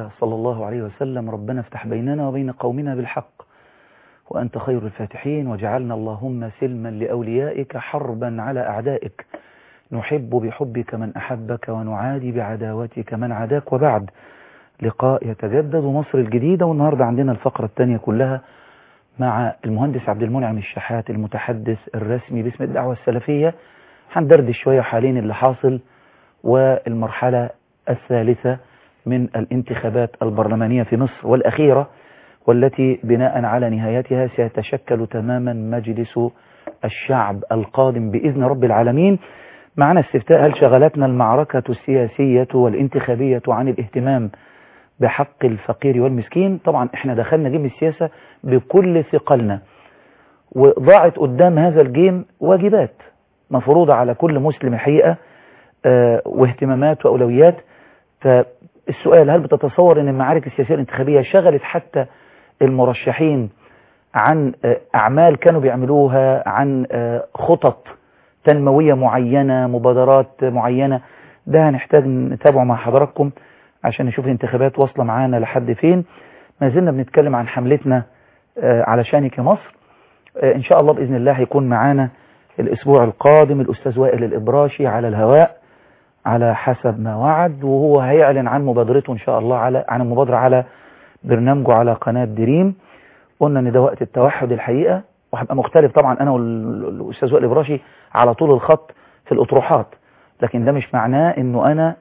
صلى الله عليه وسلم ربنا افتح بيننا وبين قومنا بالحق وأنت خير الفاتحين وجعلنا اللهم سلما لأوليائك حربا على أعدائك نحب بحبك من أحبك ونعادي بعداوتك من عاداك وبعد لقاء يتجدد مصر الجديدة والنهاردة عندنا الفقرة الثانية كلها مع المهندس عبد المنعم الشحات المتحدث الرسمي باسم الدعوة السلفية هندردش شوية حالين اللي حاصل والمرحلة الثالثة من الانتخابات البرلمانية في مصر والأخيرة والتي بناء على نهايتها سيتشكل تماما مجلس الشعب القادم بإذن رب العالمين معنا استفتاء هل شغلتنا المعركة السياسية والانتخابية عن الاهتمام بحق الفقير والمسكين طبعا احنا دخلنا جيم السياسة بكل ثقلنا وضاعت قدام هذا الجيم واجبات مفروضة على كل مسلم الحقيقة اه واهتمامات وأولويات فالسؤال هل بتتصور ان المعارك السياسية الانتخابية شغلت حتى المرشحين عن اه أعمال كانوا بيعملوها عن اه خطط تنموية معينة مبادرات معينة ده هنحتاج نتابعه مع حضراتكم عشان نشوف الانتخابات واصلة معانا لحد فين ما زلنا بنتكلم عن حملتنا علشانك يا مصر ان شاء الله بإذن الله هيكون معانا الاسبوع القادم الاستاذ وائل الابراشي على الهواء على حسب ما وعد وهو هيعلن عن مبادرته ان شاء الله على عن المبادرة على برنامجه على قناة دريم قلنا ان ده وقت التوحد الحقيقة وهبقى مختلف طبعا انا والاستاذ وائل الابراشي على طول الخط في الاطروحات لكن ده مش معناه انه انا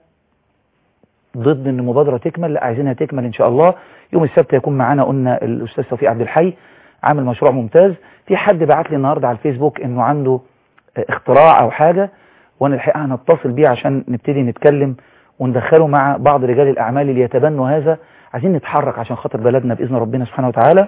ضد ان المبادرة تكمل لا عايزينها تكمل ان شاء الله يوم السبت هيكون معانا قلنا الاستاذ توفيق عبد الحي عامل مشروع ممتاز في حد بعت لي النهاردة على الفيسبوك انه عنده اختراع او حاجة وانا الحقيقة هنتصل بيه عشان نبتدي نتكلم وندخله مع بعض رجال الاعمال اللي يتبنوا هذا عايزين نتحرك عشان خاطر بلدنا باذن ربنا سبحانه وتعالى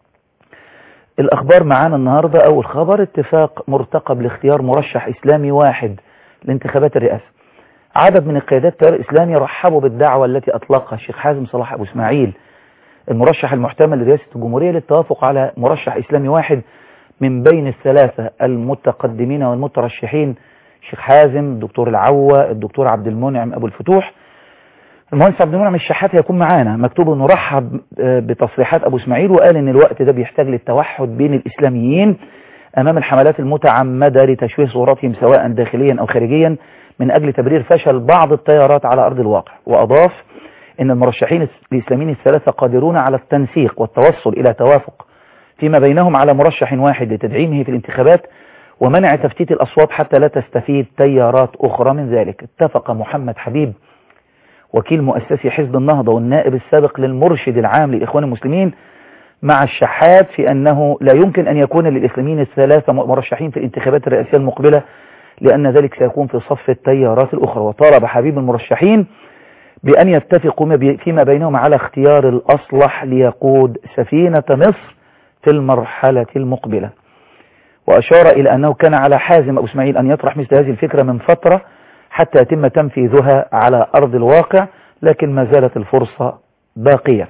الاخبار معانا النهاردة اول خبر اتفاق مرتقب لاختيار مرشح اسلامي واحد لانتخابات الرئاسة عدد من القيادات التيار الإسلامي رحبوا بالدعوة التي أطلقها الشيخ حازم صلاح أبو إسماعيل المرشح المحتمل لرئاسة الجمهورية للتوافق على مرشح إسلامي واحد من بين الثلاثة المتقدمين والمترشحين الشيخ حازم الدكتور العوة الدكتور عبد المنعم أبو الفتوح المهندس عبد المنعم الشحات هيكون معانا مكتوب انه رحب بتصريحات أبو إسماعيل وقال إن الوقت ده بيحتاج للتوحد بين الإسلاميين أمام الحملات المتعمدة لتشويه صورتهم سواء داخليا أو خارجيا من أجل تبرير فشل بعض التيارات على أرض الواقع وأضاف أن المرشحين الإسلاميين الثلاثة قادرون على التنسيق والتوصل إلى توافق فيما بينهم على مرشح واحد لتدعيمه في الانتخابات ومنع تفتيت الأصوات حتى لا تستفيد تيارات أخرى من ذلك اتفق محمد حبيب وكيل مؤسسي حزب النهضة والنائب السابق للمرشد العام للإخوان المسلمين مع الشحات في أنه لا يمكن أن يكون للإسلاميين الثلاثة مرشحين في الانتخابات الرئاسية المقبلة لأن ذلك سيكون في صف التيارات الأخرى وطالب حبيب المرشحين بأن يتفقوا فيما بينهم على اختيار الأصلح ليقود سفينة مصر في المرحلة المقبلة وأشار إلى أنه كان على حازم أبو اسماعيل أن يطرح مثل هذه الفكرة من فترة حتى يتم تنفيذها على أرض الواقع لكن ما زالت الفرصة باقية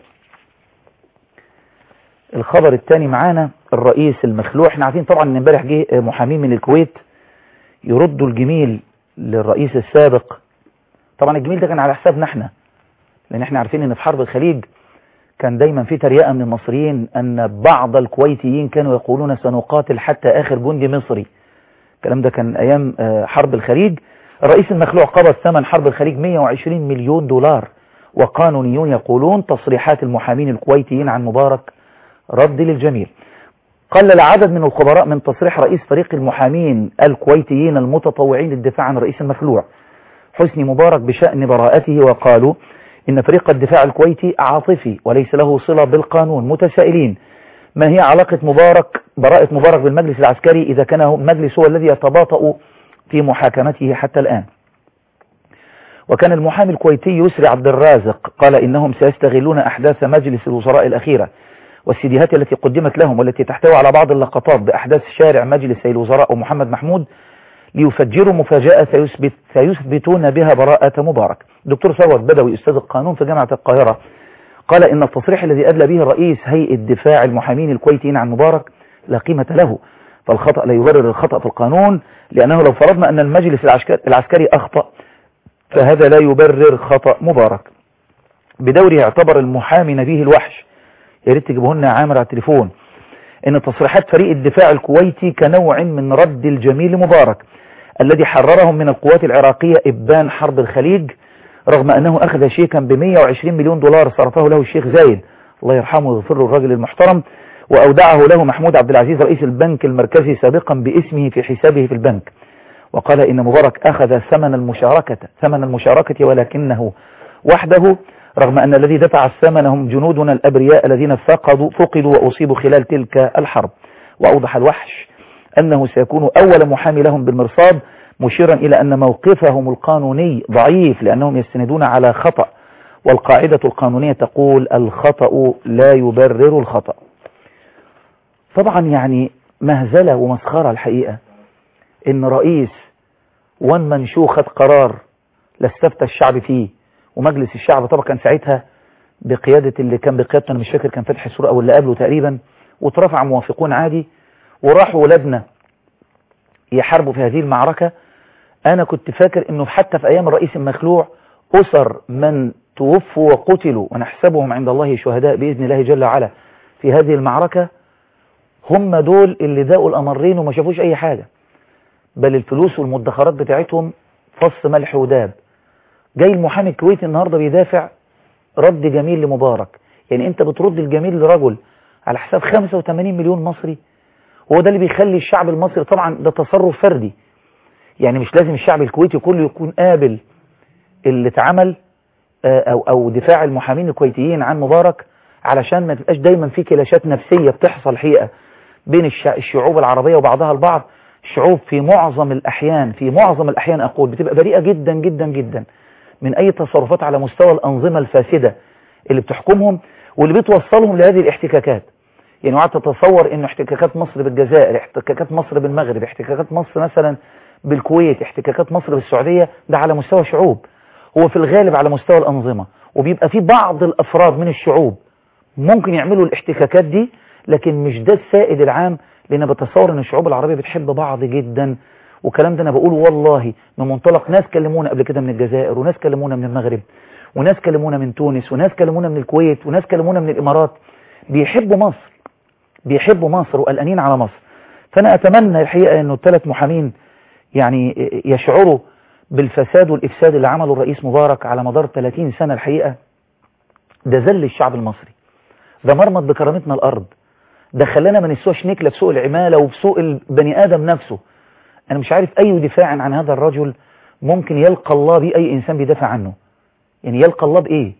الخبر الثاني معانا الرئيس المخلوع احنا عارفين طبعا ان امبارح جه محامين من الكويت يردوا الجميل للرئيس السابق طبعا الجميل ده كان على حسابنا احنا لان احنا عارفين ان في حرب الخليج كان دايما في تريقة من المصريين ان بعض الكويتيين كانوا يقولون سنقاتل حتى اخر جندي مصري الكلام ده كان ايام حرب الخليج الرئيس المخلوع قبض ثمن حرب الخليج 120 مليون دولار وقانونيون يقولون تصريحات المحامين الكويتيين عن مبارك رد للجميل قلل عدد من الخبراء من تصريح رئيس فريق المحامين الكويتيين المتطوعين للدفاع عن الرئيس المخلوع حسني مبارك بشأن براءته وقالوا إن فريق الدفاع الكويتي عاطفي وليس له صلة بالقانون متسائلين ما هي علاقة مبارك براءة مبارك بالمجلس العسكري إذا كان المجلس هو الذي يتباطأ في محاكمته حتى الآن وكان المحامي الكويتي يسري عبد الرازق قال إنهم سيستغلون أحداث مجلس الوزراء الأخيرة والسيديهات التي قدمت لهم والتي تحتوي على بعض اللقطات بأحداث شارع مجلس الوزراء ومحمد محمود ليفجروا مفاجأة سيثبت سيثبتون بها براءة مبارك دكتور ثروت بدوي أستاذ القانون في جامعة القاهرة قال إن التصريح الذي أدلى به رئيس هيئة دفاع المحامين الكويتيين عن مبارك لا قيمة له فالخطأ لا يبرر الخطأ في القانون لأنه لو فرضنا أن المجلس العسكري أخطأ فهذا لا يبرر خطأ مبارك بدوره اعتبر المحامي نبيه الوحش يا ريت تجيبوه لنا يا عامر على التليفون ان تصريحات فريق الدفاع الكويتي كنوع من رد الجميل مبارك الذي حررهم من القوات العراقية إبان حرب الخليج رغم أنه أخذ شيكا ب 120 مليون دولار صرفه له الشيخ زايد الله يرحمه ويغفر له الرجل المحترم وأودعه له محمود عبد العزيز رئيس البنك المركزي سابقا باسمه في حسابه في البنك وقال إن مبارك أخذ ثمن المشاركة ثمن المشاركة ولكنه وحده رغم أن الذي دفع الثمن هم جنودنا الأبرياء الذين فقدوا, فقدوا وأصيبوا خلال تلك الحرب وأوضح الوحش أنه سيكون أول محامي لهم بالمرصاد مشيرا إلى أن موقفهم القانوني ضعيف لأنهم يستندون على خطأ والقاعدة القانونية تقول الخطأ لا يبرر الخطأ طبعا يعني مهزلة ومسخرة الحقيقة ان رئيس وان منشو خد قرار لاستفتى الشعب فيه ومجلس الشعب طبعا كان ساعتها بقيادة اللي كان بقيادته انا مش فاكر كان فتحي سورة او اللي قبله تقريبا واترفع موافقون عادي وراحوا ولادنا يحاربوا في هذه المعركة انا كنت فاكر انه حتى في ايام الرئيس المخلوع اسر من توفوا وقتلوا ونحسبهم عند الله شهداء بإذن الله جل وعلا في هذه المعركة هم دول اللي داقوا الأمرين وما شافوش أي حاجة بل الفلوس والمدخرات بتاعتهم فص ملح وداب جاي المحامي الكويتي النهاردة بيدافع رد جميل لمبارك يعني انت بترد الجميل لرجل على حساب 85 مليون مصري هو ده اللي بيخلي الشعب المصري طبعا ده تصرف فردي يعني مش لازم الشعب الكويتي كله يكون قابل اللي اتعمل او او دفاع المحامين الكويتيين عن مبارك علشان ما تبقاش دايما في كلاشات نفسية بتحصل حقيقة بين الشعوب العربية وبعضها البعض الشعوب في معظم الأحيان في معظم الأحيان أقول بتبقى بريئة جدا جدا جدا من أي تصرفات على مستوى الأنظمة الفاسدة اللي بتحكمهم واللي بتوصلهم لهذه الاحتكاكات يعني وقعدت تتصور انه احتكاكات مصر بالجزائر احتكاكات مصر بالمغرب احتكاكات مصر مثلا بالكويت احتكاكات مصر بالسعودية ده على مستوى شعوب هو في الغالب على مستوى الأنظمة وبيبقى في بعض الأفراد من الشعوب ممكن يعملوا الاحتكاكات دي لكن مش ده السائد العام لأن بتصور ان الشعوب العربية بتحب بعض جدا والكلام ده انا بقوله والله من منطلق ناس كلمونا قبل كده من الجزائر وناس كلمونا من المغرب وناس كلمونا من تونس وناس كلمونا من الكويت وناس كلمونا من الامارات بيحبوا مصر بيحبوا مصر وقلقانين على مصر فانا اتمنى الحقيقة انه الثلاث محامين يعني يشعروا بالفساد والافساد اللي عمله الرئيس مبارك على مدار 30 سنة الحقيقة ده ذل الشعب المصري ده مرمط بكرامتنا الارض ده خلانا ما نسواش نكلة في سوق العمالة وفي سوق البني آدم نفسه أنا مش عارف أي دفاع عن هذا الرجل ممكن يلقى الله بيه أي إنسان بيدافع عنه يعني يلقى الله بإيه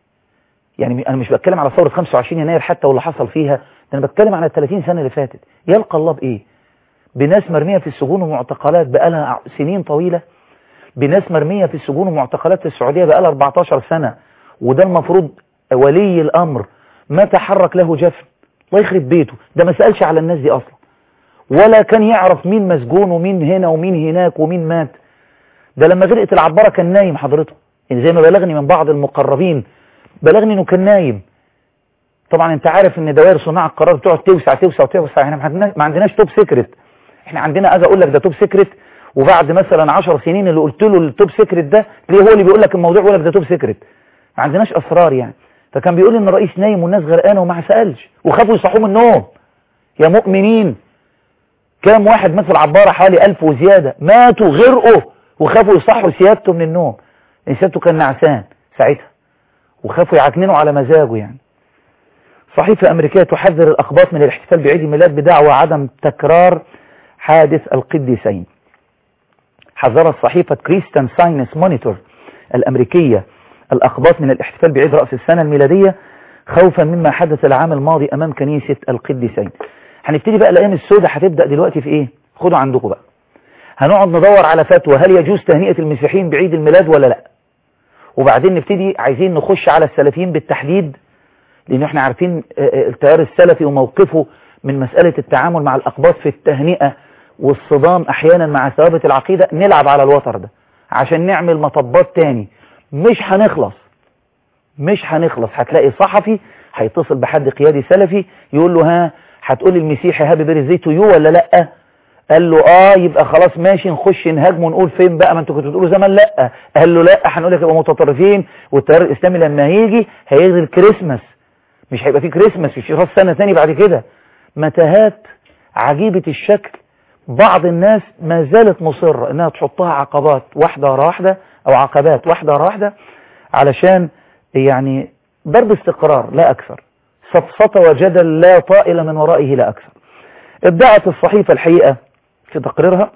يعني أنا مش بتكلم على ثورة 25 يناير حتى واللي حصل فيها ده أنا بتكلم على ال 30 سنة اللي فاتت يلقى الله بإيه بناس مرمية في السجون ومعتقلات بقالها سنين طويلة بناس مرمية في السجون ومعتقلات في السعودية بقالها 14 سنة وده المفروض ولي الأمر ما تحرك له جفن الله يخرب بيته ده ما سألش على الناس دي أصلا ولا كان يعرف مين مسجون ومين هنا ومين هناك ومين مات ده لما غرقت العبارة كان نايم حضرته يعني زي ما بلغني من بعض المقربين بلغني انه كان نايم طبعا انت عارف ان دوائر صناع القرار بتقعد توسع توسع توسع احنا ما عندناش توب سيكريت احنا عندنا اجي اقول لك ده توب سيكريت وبعد مثلا 10 سنين اللي قلت له التوب سيكريت ده ليه هو اللي بيقول لك الموضوع يقول لك ده توب سيكريت ما عندناش اسرار يعني فكان بيقول ان الرئيس نايم والناس غرقانه وما سالش وخافوا يصحوه من النوم يا مؤمنين كام واحد مثل العبارة حوالي ألف وزيادة ماتوا غرقوا وخافوا يصحوا سيادته من النوم لأن سيادته كان نعسان ساعتها وخافوا يعكننوا على مزاجه يعني صحيفة أمريكية تحذر الأخباط من الاحتفال بعيد الميلاد بدعوى عدم تكرار حادث القديسين حذرت صحيفة كريستان ساينس مونيتور الأمريكية الأخباط من الاحتفال بعيد رأس السنة الميلادية خوفا مما حدث العام الماضي أمام كنيسة القديسين هنبتدي بقى الأيام السوداء هتبدأ دلوقتي في إيه خدوا عندكم بقى هنقعد ندور على فتوى هل يجوز تهنئة المسيحيين بعيد الميلاد ولا لا وبعدين نبتدي عايزين نخش على السلفيين بالتحديد لأن احنا عارفين التيار السلفي وموقفه من مسألة التعامل مع الأقباط في التهنئة والصدام أحيانا مع ثوابت العقيدة نلعب على الوتر ده عشان نعمل مطبات تاني مش هنخلص مش هنخلص هتلاقي صحفي هيتصل بحد قيادي سلفي يقول له ها هتقول المسيحي هابي بيرثدي تو يو ولا لا قال له اه يبقى خلاص ماشي نخش نهاجم ونقول فين بقى ما انتوا كنتوا بتقولوا زمان لا قال له لا هنقول لك يبقى متطرفين والتيار الاسلامي لما هيجي هيلغي الكريسماس مش هيبقى فيه كريسماس مش راس سنه ثاني بعد كده متاهات عجيبه الشكل بعض الناس ما زالت مصره انها تحطها عقبات واحده ورا واحده او عقبات واحده ورا واحده علشان يعني ضرب استقرار لا اكثر سفسطه وجدل لا طائل من ورائه لا اكثر ادعت الصحيفه الحقيقه في تقريرها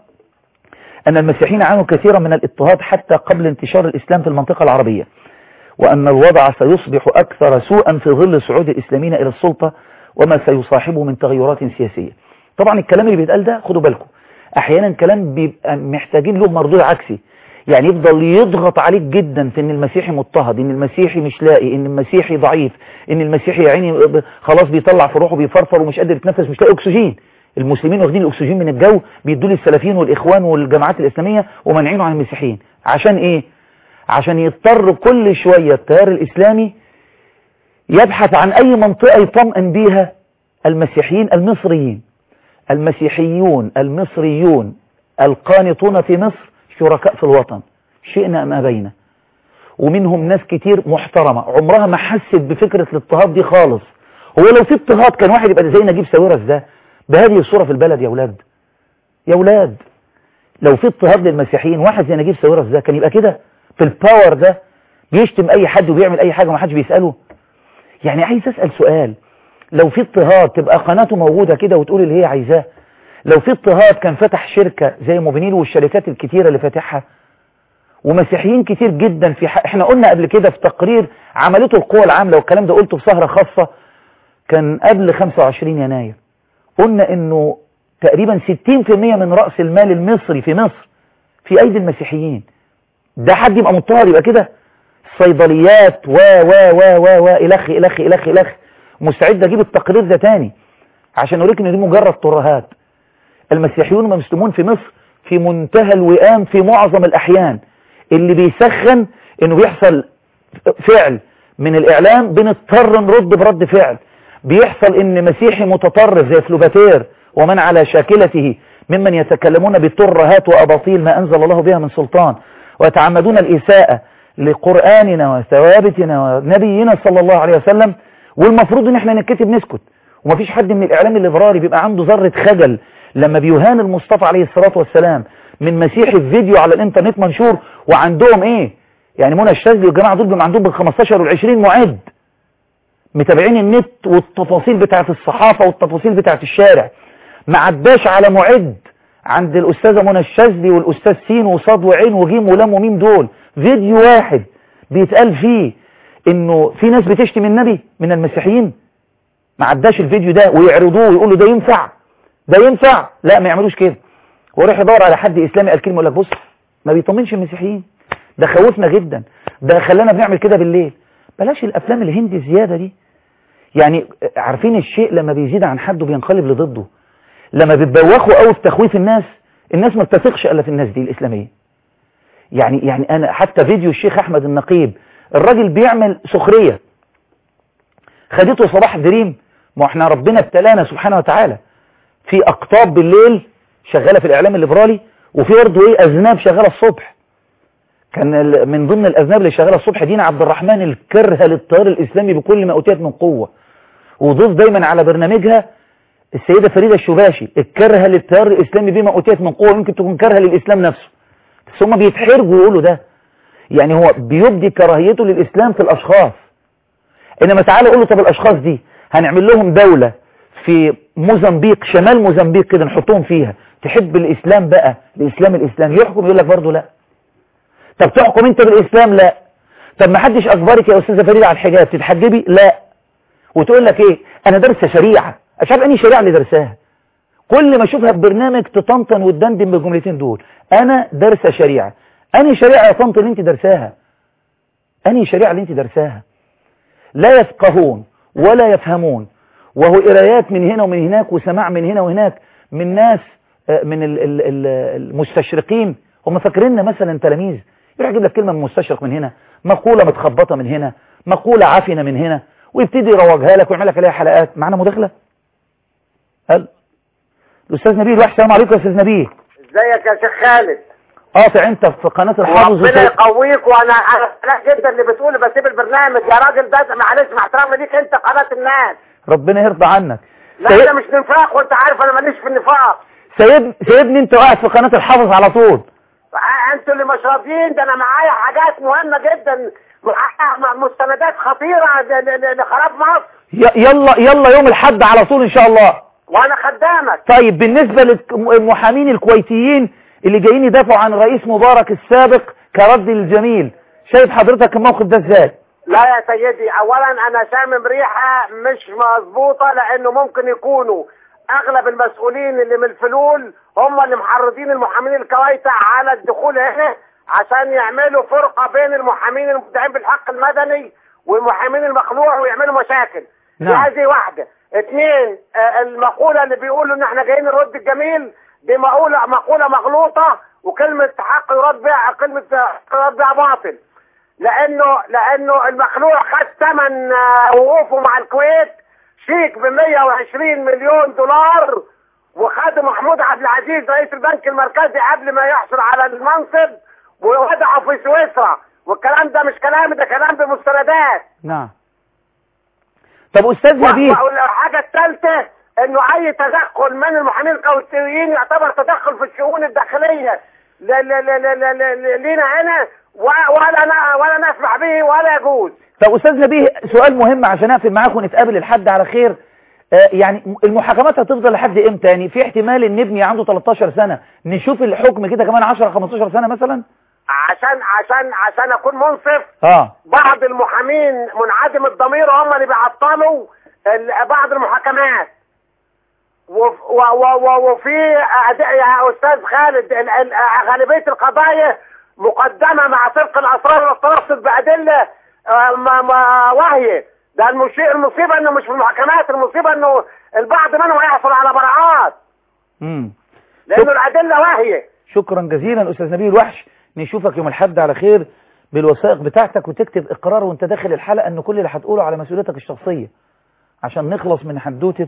أن المسيحيين عانوا كثيرا من الاضطهاد حتى قبل انتشار الإسلام في المنطقة العربية وأن الوضع سيصبح أكثر سوءا في ظل صعود الإسلاميين إلى السلطة وما سيصاحبه من تغيرات سياسية طبعا الكلام اللي بيتقال ده خدوا بالكم أحيانا كلام بيبقى محتاجين له مردود عكسي يعني يفضل يضغط عليك جدا في ان المسيحي مضطهد ان المسيحي مش لاقي ان المسيحي ضعيف ان المسيحي يا عيني خلاص بيطلع في روحه بيفرفر ومش قادر يتنفس مش لاقي اكسجين المسلمين واخدين الاكسجين من الجو بيدوا للسلفيين والاخوان والجماعات الاسلاميه ومانعينه عن المسيحيين عشان ايه عشان يضطر كل شويه التيار الاسلامي يبحث عن اي منطقه يطمئن بيها المسيحيين المصريين المسيحيون المصريون القانطون في مصر شركاء في الوطن شئنا ام ابينا ومنهم ناس كتير محترمه عمرها ما حست بفكره الاضطهاد دي خالص هو لو في اضطهاد كان واحد يبقى زي نجيب ساويرس ده بهذه الصورة في البلد يا ولاد يا ولاد لو في اضطهاد للمسيحيين واحد زي نجيب ساويرس ده كان يبقى كده في الباور ده بيشتم اي حد وبيعمل اي حاجة وما حدش بيسأله يعني عايز اسأل سؤال لو في اضطهاد تبقى قناته موجودة كده وتقول اللي هي عايزاه لو في اضطهاد كان فتح شركة زي موبينيل والشركات الكتيرة اللي فاتحها ومسيحيين كتير جدا في حق احنا قلنا قبل كده في تقرير عملته القوى العاملة والكلام ده قلته في سهرة خاصة كان قبل 25 يناير قلنا انه تقريبا 60% من رأس المال المصري في مصر في ايدي المسيحيين ده حد يبقى مضطهد يبقى كده صيدليات و و و و و الخ الخ الخ الخ مستعد اجيب التقرير ده تاني عشان اوريك ان دي مجرد ترهات المسيحيون والمسلمون في مصر في منتهى الوئام في معظم الاحيان اللي بيسخن انه بيحصل فعل من الاعلام بنضطر نرد برد فعل بيحصل ان مسيحي متطرف زي فلوباتير ومن على شاكلته ممن يتكلمون بالترهات وأباطيل ما أنزل الله بها من سلطان ويتعمدون الإساءة لقرآننا وثوابتنا ونبينا صلى الله عليه وسلم والمفروض ان احنا نتكتب نسكت ومفيش حد من الإعلام الليبرالي بيبقى عنده ذرة خجل لما بيهان المصطفى عليه الصلاة والسلام من مسيحي في فيديو على الانترنت منشور وعندهم ايه يعني منى الشاذلي والجماعة دول بيبقى عندهم بال 15 وال 20 معد متابعين النت والتفاصيل بتاعت الصحافة والتفاصيل بتاعت الشارع ما عداش على معد عند الأستاذة منى الشاذلي والأستاذ سين وصاد وعين وجيم ولام وميم دول فيديو واحد بيتقال فيه انه في ناس بتشتم النبي من المسيحيين ما عداش الفيديو ده ويعرضوه ويقولوا ده ينفع ده ينفع لا ما يعملوش كده وراح يدور على حد اسلامي قال كلمه يقول لك بص ما بيطمنش المسيحيين ده خوفنا جدا ده خلانا بنعمل كده بالليل بلاش الافلام الهندي زياده دي يعني عارفين الشيء لما بيزيد عن حده بينقلب لضده لما بتبوخوا قوي في تخويف الناس الناس ما بتثقش الا في الناس دي الاسلاميه يعني يعني انا حتى فيديو الشيخ احمد النقيب الراجل بيعمل سخريه خدته صباح دريم ما احنا ربنا ابتلانا سبحانه وتعالى في اقطاب بالليل شغاله في الاعلام الليبرالي وفي برضه ايه اذناب شغاله الصبح كان من ضمن الأذناب اللي شغالة الصبح دينا عبد الرحمن الكرهة للتيار الإسلامي بكل ما أوتيت من قوة وضيف دايما على برنامجها السيدة فريدة الشباشي الكرهة للتيار الإسلامي بما أوتيت من قوة يمكن تكون كرهة للإسلام نفسه بس هم بيتحرجوا يقولوا ده يعني هو بيبدي كراهيته للإسلام في الأشخاص إنما تعالى يقولوا طب الأشخاص دي هنعمل لهم دولة في موزمبيق شمال موزمبيق كده نحطهم فيها تحب الإسلام بقى الإسلام الإسلام يحكم يقول لك برضه لا طب تحكم انت بالاسلام لا طب ما حدش اجبرك يا استاذه فريده على الحجاب تتحجبي لا وتقول لك ايه انا دارسه شريعه مش عارف انهي شريعه اللي درساها كل ما اشوفها في برنامج تطنطن وتدندن بالجملتين دول انا دارسه شريعه انهي شريعه يا طنط اللي انت درساها انهي شريعه اللي انت درساها لا يفقهون ولا يفهمون وهو قرايات من هنا ومن هناك وسماع من هنا وهناك من ناس من المستشرقين هم فاكريننا مثلا تلاميذ يروح يجيب لك كلمة من مستشرق من هنا مقولة متخبطة من هنا مقولة عفنة من هنا ويبتدي يروجها لك ويعمل لك عليها حلقات معنا مداخلة قال الاستاذ نبيل وحش السلام عليكم يا استاذ نبيل ازيك يا شيخ خالد قاطع انت في قناه الحافظ ربنا وشايف- يقويك وانا انا فرح جدا اللي بتقوله بسيب البرنامج يا راجل ده معلش مع احترامي ليك انت قناه الناس ربنا يرضى عنك لا سايب- انا مش نفاق وانت عارف انا ماليش في النفاق سايب سايبني انت قاعد في قناه الحافظ على طول آه، انتوا اللي مش راضيين ده انا معايا حاجات مهمه جدا معايا مستندات خطيره ل- ل- ل- لخراب مصر ي- يلا يلا يوم الحد على طول ان شاء الله وانا خدامك طيب بالنسبة للمحامين الكويتيين اللي جايين يدافعوا عن الرئيس مبارك السابق كرد الجميل شايف حضرتك الموقف ده ازاي لا يا سيدي اولا انا شامم ريحه مش مظبوطه لانه ممكن يكونوا اغلب المسؤولين اللي من الفلول هم اللي محرضين المحامين الكويتة على الدخول هنا عشان يعملوا فرقه بين المحامين المدعين بالحق المدني والمحامين المخلوع ويعملوا مشاكل نعم. دي هذه واحده اثنين آه، المقوله اللي بيقولوا ان احنا جايين نرد الجميل دي مقوله مقوله مغلوطه وكلمه حق يرد بها كلمه حق يرد بها باطل لانه لانه المخلوع خد ثمن آه، وقوفه مع الكويت شيك ب 120 مليون دولار وخد محمود عبد العزيز رئيس البنك المركزي قبل ما يحصل على المنصب ووضعه في سويسرا والكلام ده مش كلام ده كلام بمستندات نعم طب استاذ نبيل والحاجة الثالثة انه اي تدخل من المحامين الكويتيين يعتبر تدخل في الشؤون الداخلية ل- ل- ل- ل- ل- ل- لينا هنا و- ولا ن- ولا نسمح به ولا يجوز طب استاذ نبيل سؤال مهم عشان اقفل معاك ونتقابل الحد على خير آه، يعني المحاكمات هتفضل لحد امتى يعني في احتمال ان ابني عنده 13 سنة نشوف الحكم كده كمان 10 15 سنة مثلا عشان عشان عشان اكون منصف اه بعض المحامين منعدم الضمير هم اللي بيعطلوا ال- بعض المحاكمات وف- و- و- و- وفي أد- يا استاذ خالد ال- ال- غالبيه القضايا مقدمه مع طبق الاسرار والترصد بادله آه، ما- ما- واهيه ده المشي- المصيبه انه مش في المحاكمات المصيبه انه البعض منهم هيحصل على براءات امم لانه الادله واهيه شكرا جزيلا استاذ نبيل وحش نشوفك يوم الحد على خير بالوثائق بتاعتك وتكتب اقرار وانت داخل الحلقة ان كل اللي هتقوله على مسؤوليتك الشخصية عشان نخلص من حدوتة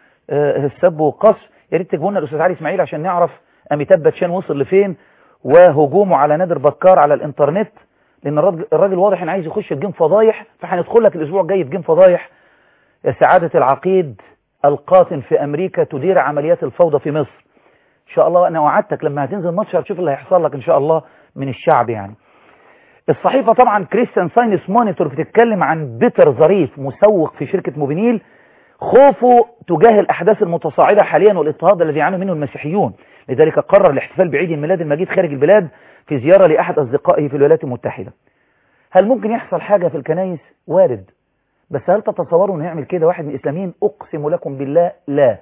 آه، السب والقصف يا ريت تجيبوا لنا الاستاذ علي اسماعيل عشان نعرف اميتاب باتشان وصل لفين وهجومه على نادر بكار على الانترنت لان الراجل, الراجل واضح انه عايز يخش في جيم فضايح فهندخل لك الاسبوع الجاي في جيم فضايح يا سعادة العقيد القاطن في امريكا تدير عمليات الفوضى في مصر ان شاء الله انا وعدتك لما هتنزل ماتش هتشوف اللي هيحصل لك ان شاء الله من الشعب يعني الصحيفة طبعا كريستيان ساينس مونيتور بتتكلم عن بيتر ظريف مسوق في شركة موبينيل خوفه تجاه الأحداث المتصاعدة حاليا والاضطهاد الذي يعاني منه المسيحيون لذلك قرر الاحتفال بعيد الميلاد المجيد خارج البلاد في زيارة لأحد أصدقائه في الولايات المتحدة هل ممكن يحصل حاجة في الكنايس وارد بس هل تتصوروا انه يعمل كده واحد من الإسلاميين أقسم لكم بالله لا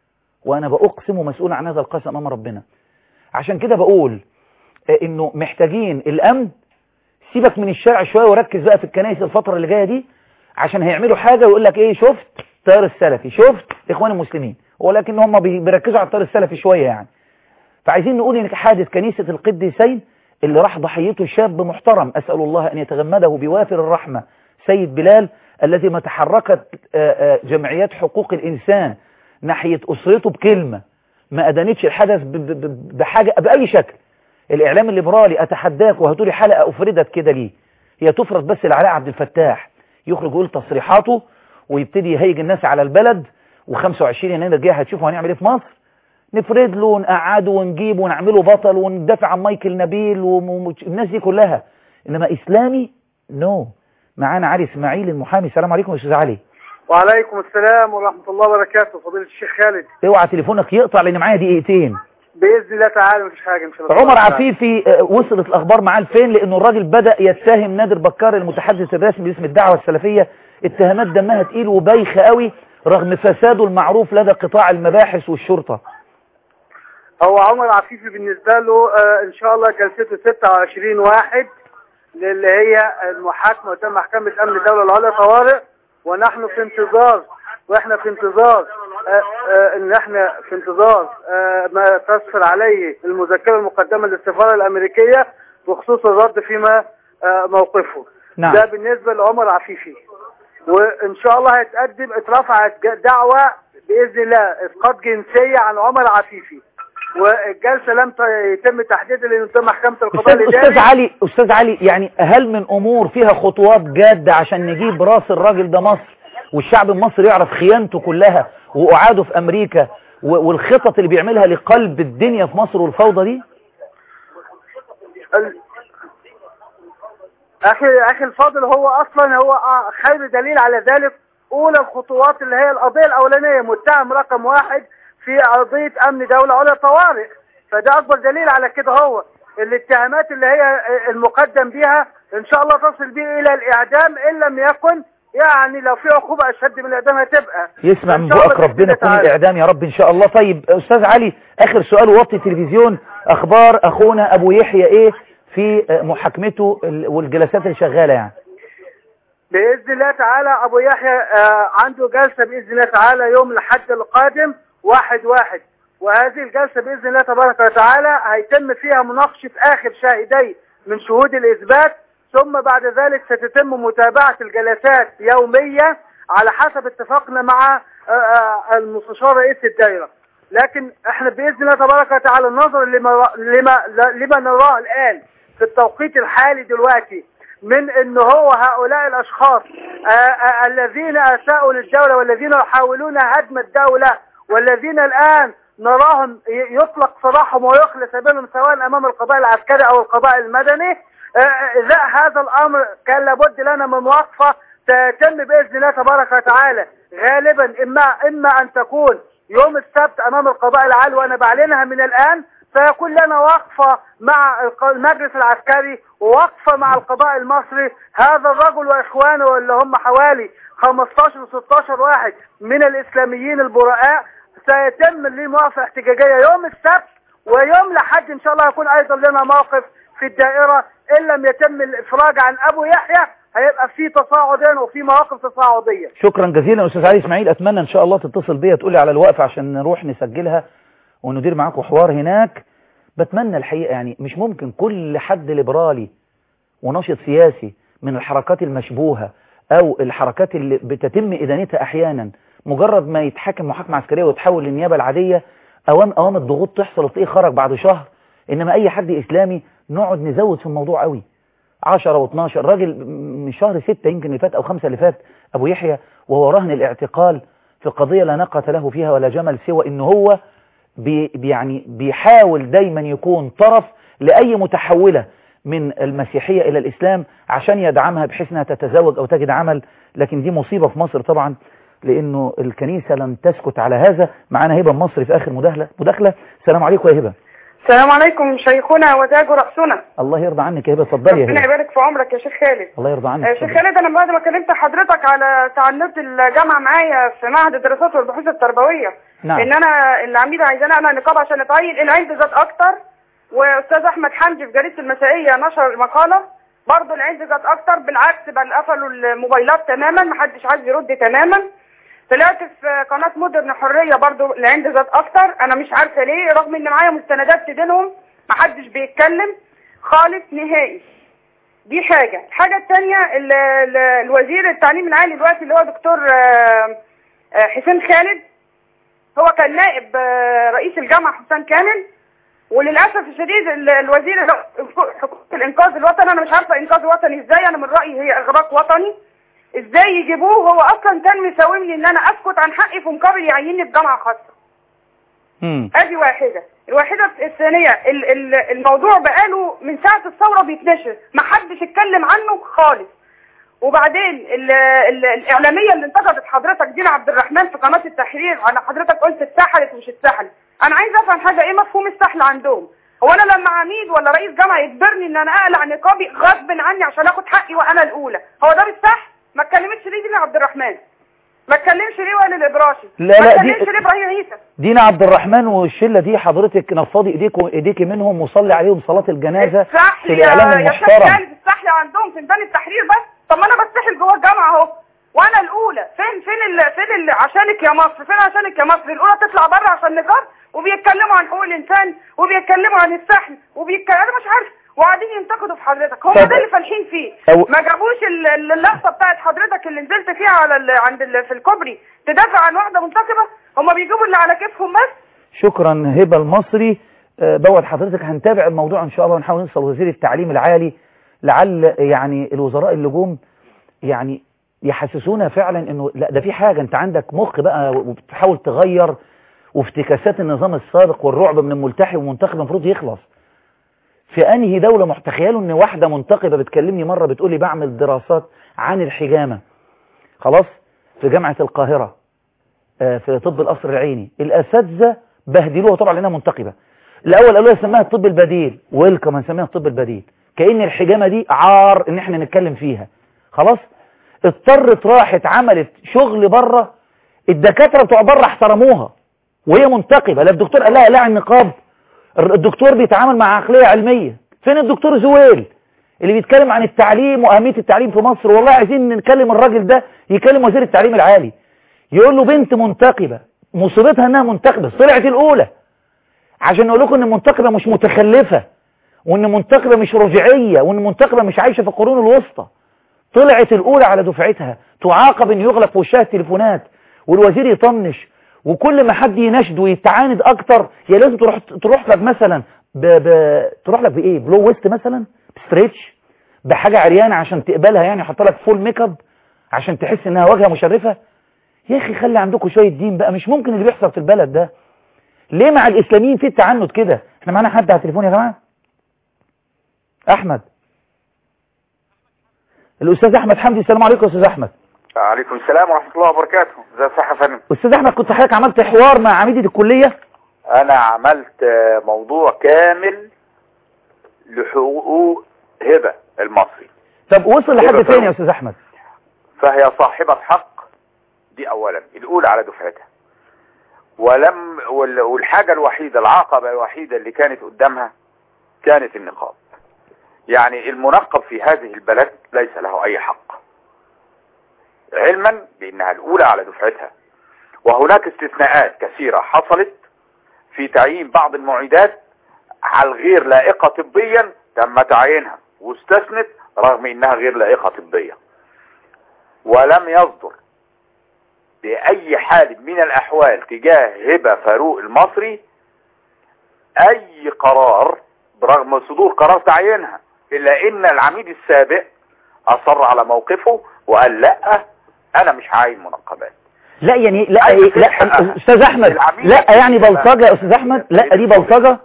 وأنا بأقسم مسؤول عن هذا القسم أمام ربنا عشان كده بقول آه، انه محتاجين الامن سيبك من الشارع شوية وركز بقى في الكنائس الفترة اللي جاية دي عشان هيعملوا حاجة ويقول لك ايه شفت التيار السلفي شفت اخوان المسلمين ولكن هم بي- بيركزوا على التيار السلفي شوية يعني فعايزين نقول ان حادث كنيسة القديسين اللي راح ضحيته شاب محترم اسأل الله ان يتغمده بوافر الرحمة سيد بلال الذي ما تحركت آه، آه، جمعيات حقوق الانسان ناحية اسرته بكلمة ما ادانتش الحدث ب- ب- ب- بحاجة بأي شكل الإعلام الليبرالي أتحداك وهاتولي حلقة أفردت كده ليه هي تفرض بس لعلاء عبد الفتاح يخرج يقول تصريحاته ويبتدي يهيج الناس على البلد و25 يناير جاي هتشوفوا هنعمل ايه في مصر نفرد له ونقعده ونجيبه ونعمله بطل وندافع عن مايكل نبيل والناس دي كلها انما اسلامي نو معانا علي اسماعيل المحامي السلام عليكم يا استاذ علي وعليكم السلام ورحمة الله وبركاته فضيلة الشيخ خالد اوعى تليفونك يقطع لان معايا دقيقتين بإذن الله تعالى مفيش حاجة إن شاء الله عمر عفيفي آه، وصلت الأخبار معاه لفين لأنه الراجل بدأ يتهم نادر بكار المتحدث الرسمي باسم الدعوة السلفية اتهامات دمها تقيل وبايخة قوي رغم فساده المعروف لدى قطاع المباحث والشرطة هو عمر عفيفي بالنسبة له آه إن شاء الله جلسته 26 واحد اللي هي المحاكمة قدام محكمة أمن الدولة العليا طوارئ ونحن في انتظار واحنا في انتظار آه آه ان احنا في انتظار آه ما تسفر عليه المذكرة المقدمة للسفارة الأمريكية بخصوص الرد فيما آه موقفه نعم. ده بالنسبة لعمر عفيفي وإن شاء الله هيتقدم اترفعت ج- دعوة باذن الله اسقاط جنسيه عن عمر عفيفي والجلسه لم ت- يتم تحديدها لان تم محكمه القضاء أستاذ, أستاذ الاداري علي أستاذ علي يعني هل من أمور فيها خطوات جادة عشان نجيب راس الراجل ده مصر والشعب المصري يعرف خيانته كلها وقعاده في أمريكا و- والخطط اللي بيعملها لقلب الدنيا في مصر والفوضى دي ال- اخي اخي الفاضل هو اصلا هو آه خير دليل على ذلك اولى الخطوات اللي هي القضيه الاولانيه متهم رقم واحد في قضيه امن دوله على طوارئ فده اكبر دليل على كده هو الاتهامات اللي هي المقدم بها ان شاء الله تصل به الى الاعدام ان لم يكن يعني لو في عقوبه اشد من الاعدام هتبقى يسمع إن من شاء الله بقك ربنا بإذن يكون تعالى. الإعدام يا رب إن شاء الله طيب أستاذ علي آخر سؤال وطي التلفزيون أخبار أخونا أبو يحيى إيه في محاكمته ال- والجلسات اللي شغالة يعني باذن الله تعالى ابو يحيى آه، عنده جلسه باذن الله تعالى يوم الاحد القادم واحد واحد وهذه الجلسه باذن الله تبارك وتعالى هيتم فيها مناقشه اخر شاهدي من شهود الاثبات ثم بعد ذلك ستتم متابعه الجلسات يوميه على حسب اتفاقنا مع آه، آه، المستشار رئيس الدائره لكن احنا باذن الله تبارك وتعالى نظرا لما لما لما نراه الان في التوقيت الحالي دلوقتي من ان هو هؤلاء الاشخاص آه، آه، الذين اساءوا للدولة والذين يحاولون هدم الدولة والذين الان نراهم ي- يطلق سراحهم ويخلى سبيلهم سواء امام القضاء العسكري او القضاء المدني آه، آه، لا هذا الامر كان لابد لنا من وقفة تتم باذن الله تبارك وتعالى غالبا اما اما ان تكون يوم السبت امام القضاء العالي وانا بعلنها من الان فيكون لنا وقفة مع الق- المجلس العسكري ووقفة مع القضاء المصري هذا الرجل واخوانه اللي هم حوالي 15 16 واحد من الاسلاميين البراء سيتم ليه موافقة احتجاجية يوم السبت ويوم لحد ان شاء الله يكون ايضا لنا موقف في الدائرة ان لم يتم الافراج عن ابو يحيى هيبقى في تصاعدين وفي مواقف تصاعدية شكرا جزيلا أستاذ علي إسماعيل أتمنى إن شاء الله تتصل بيا تقولي على الوقف عشان نروح نسجلها وندير معاكم حوار هناك بتمنى الحقيقة يعني مش ممكن كل حد ليبرالي وناشط سياسي من الحركات المشبوهة أو الحركات اللي بتتم إدانتها أحيانا مجرد ما يتحاكم محاكمة عسكرية وتحول للنيابة العادية أوام أوام الضغوط تحصل وتلاقيه خرج بعد شهر إنما أي حد إسلامي نقعد نزود في الموضوع قوي 10 و12 راجل من شهر 6 يمكن اللي فات أو 5 اللي فات أبو يحيى وهو رهن الاعتقال في قضية لا ناقة له فيها ولا جمل سوى إن هو بي يعني بيحاول دايما يكون طرف لأي متحولة من المسيحية إلى الإسلام عشان يدعمها بحيث أنها تتزوج أو تجد عمل لكن دي مصيبة في مصر طبعا لأنه الكنيسة لم تسكت على هذا معانا هبة مصري في آخر مداخلة مداخلة السلام عليكم يا هبة السلام عليكم شيخنا وتاج رأسنا الله يرضى عنك يا هبة اتفضلي يا ربنا هبة يبارك في عمرك يا شيخ خالد الله يرضى عنك آه، شيخ اتفضلي. خالد انا بعد ما كلمت حضرتك على تعنت الجامعه معايا في معهد الدراسات والبحوث التربويه نعم. ان انا العميده عايزاني اقلع النقاب عشان اتعين العند زاد اكتر واستاذ احمد حمدي في جريده المسائيه نشر مقاله برضه العند زاد اكتر بالعكس بل قفلوا الموبايلات تماما محدش عايز يرد تماما طلعت في قناه مودرن حريه برضه العند زاد اكتر انا مش عارفه ليه رغم ان معايا مستندات تدينهم محدش بيتكلم خالص نهائي دي حاجة الحاجة التانية ال- ال- الوزير التعليم العالي دلوقتي اللي هو دكتور آه، آه، حسين خالد هو كان نائب آه، رئيس الجامعة حسام كامل وللأسف الشديد ال- الوزير اللي هو حكومة الإنقاذ الوطني أنا مش عارفة إنقاذ وطني إزاي أنا من رأيي هي إغراق وطني إزاي يجيبوه هو أصلا كان مساومني إن أنا أسكت عن حقي في مقابل يعيني في جامعة خاصة مم. ادي واحدة الواحدة الثانية ال- ال- الموضوع بقاله من ساعة الثورة بيتنشر ما حدش اتكلم عنه خالص وبعدين ال ال الإعلامية اللي انتقدت حضرتك دينا عبد الرحمن في قناة التحرير على حضرتك قلت اتسحلت ومش اتسحلت أنا عايز أفهم حاجة إيه مفهوم السحل عندهم هو أنا لما عميد ولا رئيس جامعة يجبرني إن أنا أقلع نقابي غصب عني عشان آخد حقي وأنا الأولى هو ده بالسحل ما اتكلمتش ليه دينا عبد الرحمن ما اتكلمش ليه وائل الإبراشي لا، ما لا، دي- اتكلمش ليه إبراهيم عيسى دينا عبد الرحمن والشلة دي حضرتك نفضي ايديك ايديك منهم وصلي عليهم صلاة الجنازة السحل في الإعلام يا- يا شيخ المحترم خالد السحل عندهم في ميدان التحرير بس طب ما انا بستحل جوه الجامعه اهو وانا الاولى فين فين ال... فين ال... عشانك يا مصر فين عشانك يا مصر الاولى تطلع بره عشان نقاب وبيتكلموا عن حقوق الانسان وبيتكلموا عن السحل وبيتكلموا انا مش عارف وقاعدين ينتقدوا في حضرتك هم طب- ده اللي فالحين فيه أو- ما جابوش ال- ال- اللقطه بتاعت حضرتك اللي نزلت فيها على ال... عند ال... في الكوبري تدافع عن واحده منتقبه هم بيجيبوا اللي على كيفهم بس شكرا هبة المصري آه، بوعد حضرتك هنتابع الموضوع ان شاء الله ونحاول نوصل وزير التعليم العالي لعل يعني الوزراء اللي جم يعني يحسسونا فعلا انه لا ده في حاجة انت عندك مخ بقى وبتحاول تغير وافتكاسات النظام السابق والرعب من الملتحي والمنتخب المفروض يخلص في انهي دولة مح- تخيلوا ان واحدة منتقبة بتكلمني مرة بتقول لي بعمل دراسات عن الحجامة خلاص في جامعة القاهرة آه، في طب القصر العيني الاساتذه بهدلوها طبعا لانها منتقبه الاول قالوا لها سماها الطب البديل ويلكم هنسميها الطب البديل كأن الحجامه دي عار ان احنا نتكلم فيها خلاص اضطرت راحت عملت شغل بره الدكاتره بتوع بره احترموها وهي منتقبه لا الدكتور قال لها لا النقاب الدكتور بيتعامل مع عقليه علميه فين الدكتور زويل اللي بيتكلم عن التعليم واهميه التعليم في مصر والله عايزين نكلم الراجل ده يكلم وزير التعليم العالي يقول له بنت منتقبة مصيبتها انها منتقبة طلعت الاولى عشان نقول لكم ان المنتقبة مش متخلفة وان المنتقبة مش رجعية وان المنتقبة مش عايشة في القرون الوسطى طلعت الاولى على دفعتها تعاقب ان يغلق في وشها التليفونات والوزير يطنش وكل ما حد يناشد ويتعاند اكتر يا لازم تروح تروح لك مثلا ب... ب... تروح لك بايه بلو ويست مثلا بستريتش بحاجة عريانة عشان تقبلها يعني حط لك فول ميك اب عشان تحس انها واجهة مشرفة يا اخي خلي عندكم شوية دين بقى مش ممكن اللي بيحصل في البلد ده ليه مع الاسلاميين في التعنت كده احنا معانا حد على التليفون يا جماعة احمد الاستاذ احمد حمدي السلام عليكم يا استاذ احمد عليكم السلام ورحمة الله وبركاته ازي الصحة يا فندم استاذ احمد كنت حضرتك عملت حوار مع عميدة الكلية انا عملت آه، موضوع كامل لحقوق هبة المصري طب وصل لحد هبة فين يا فاروق. استاذ احمد فهي صاحبة حق دي اولا الاولى على دفعتها ولم وال- والحاجة الوحيدة العقبة الوحيدة اللي كانت قدامها كانت النقاب يعني المنقب في هذه البلد ليس له اي حق علما بانها الاولى على دفعتها وهناك استثناءات كثيرة حصلت في تعيين بعض المعيدات على الغير لائقة طبيا تم تعيينها واستثنت رغم انها غير لائقة طبيا ولم يصدر بأي حال من الأحوال تجاه هبة فاروق المصري أي قرار برغم صدور قرار تعيينها إلا إن العميد السابق أصر على موقفه وقال لا أنا مش عاين منقبات لا يعني لا عايز إيه لا تحقق. استاذ احمد العميد لا يعني الكبير بلطجة يا استاذ احمد لا دي بلطجة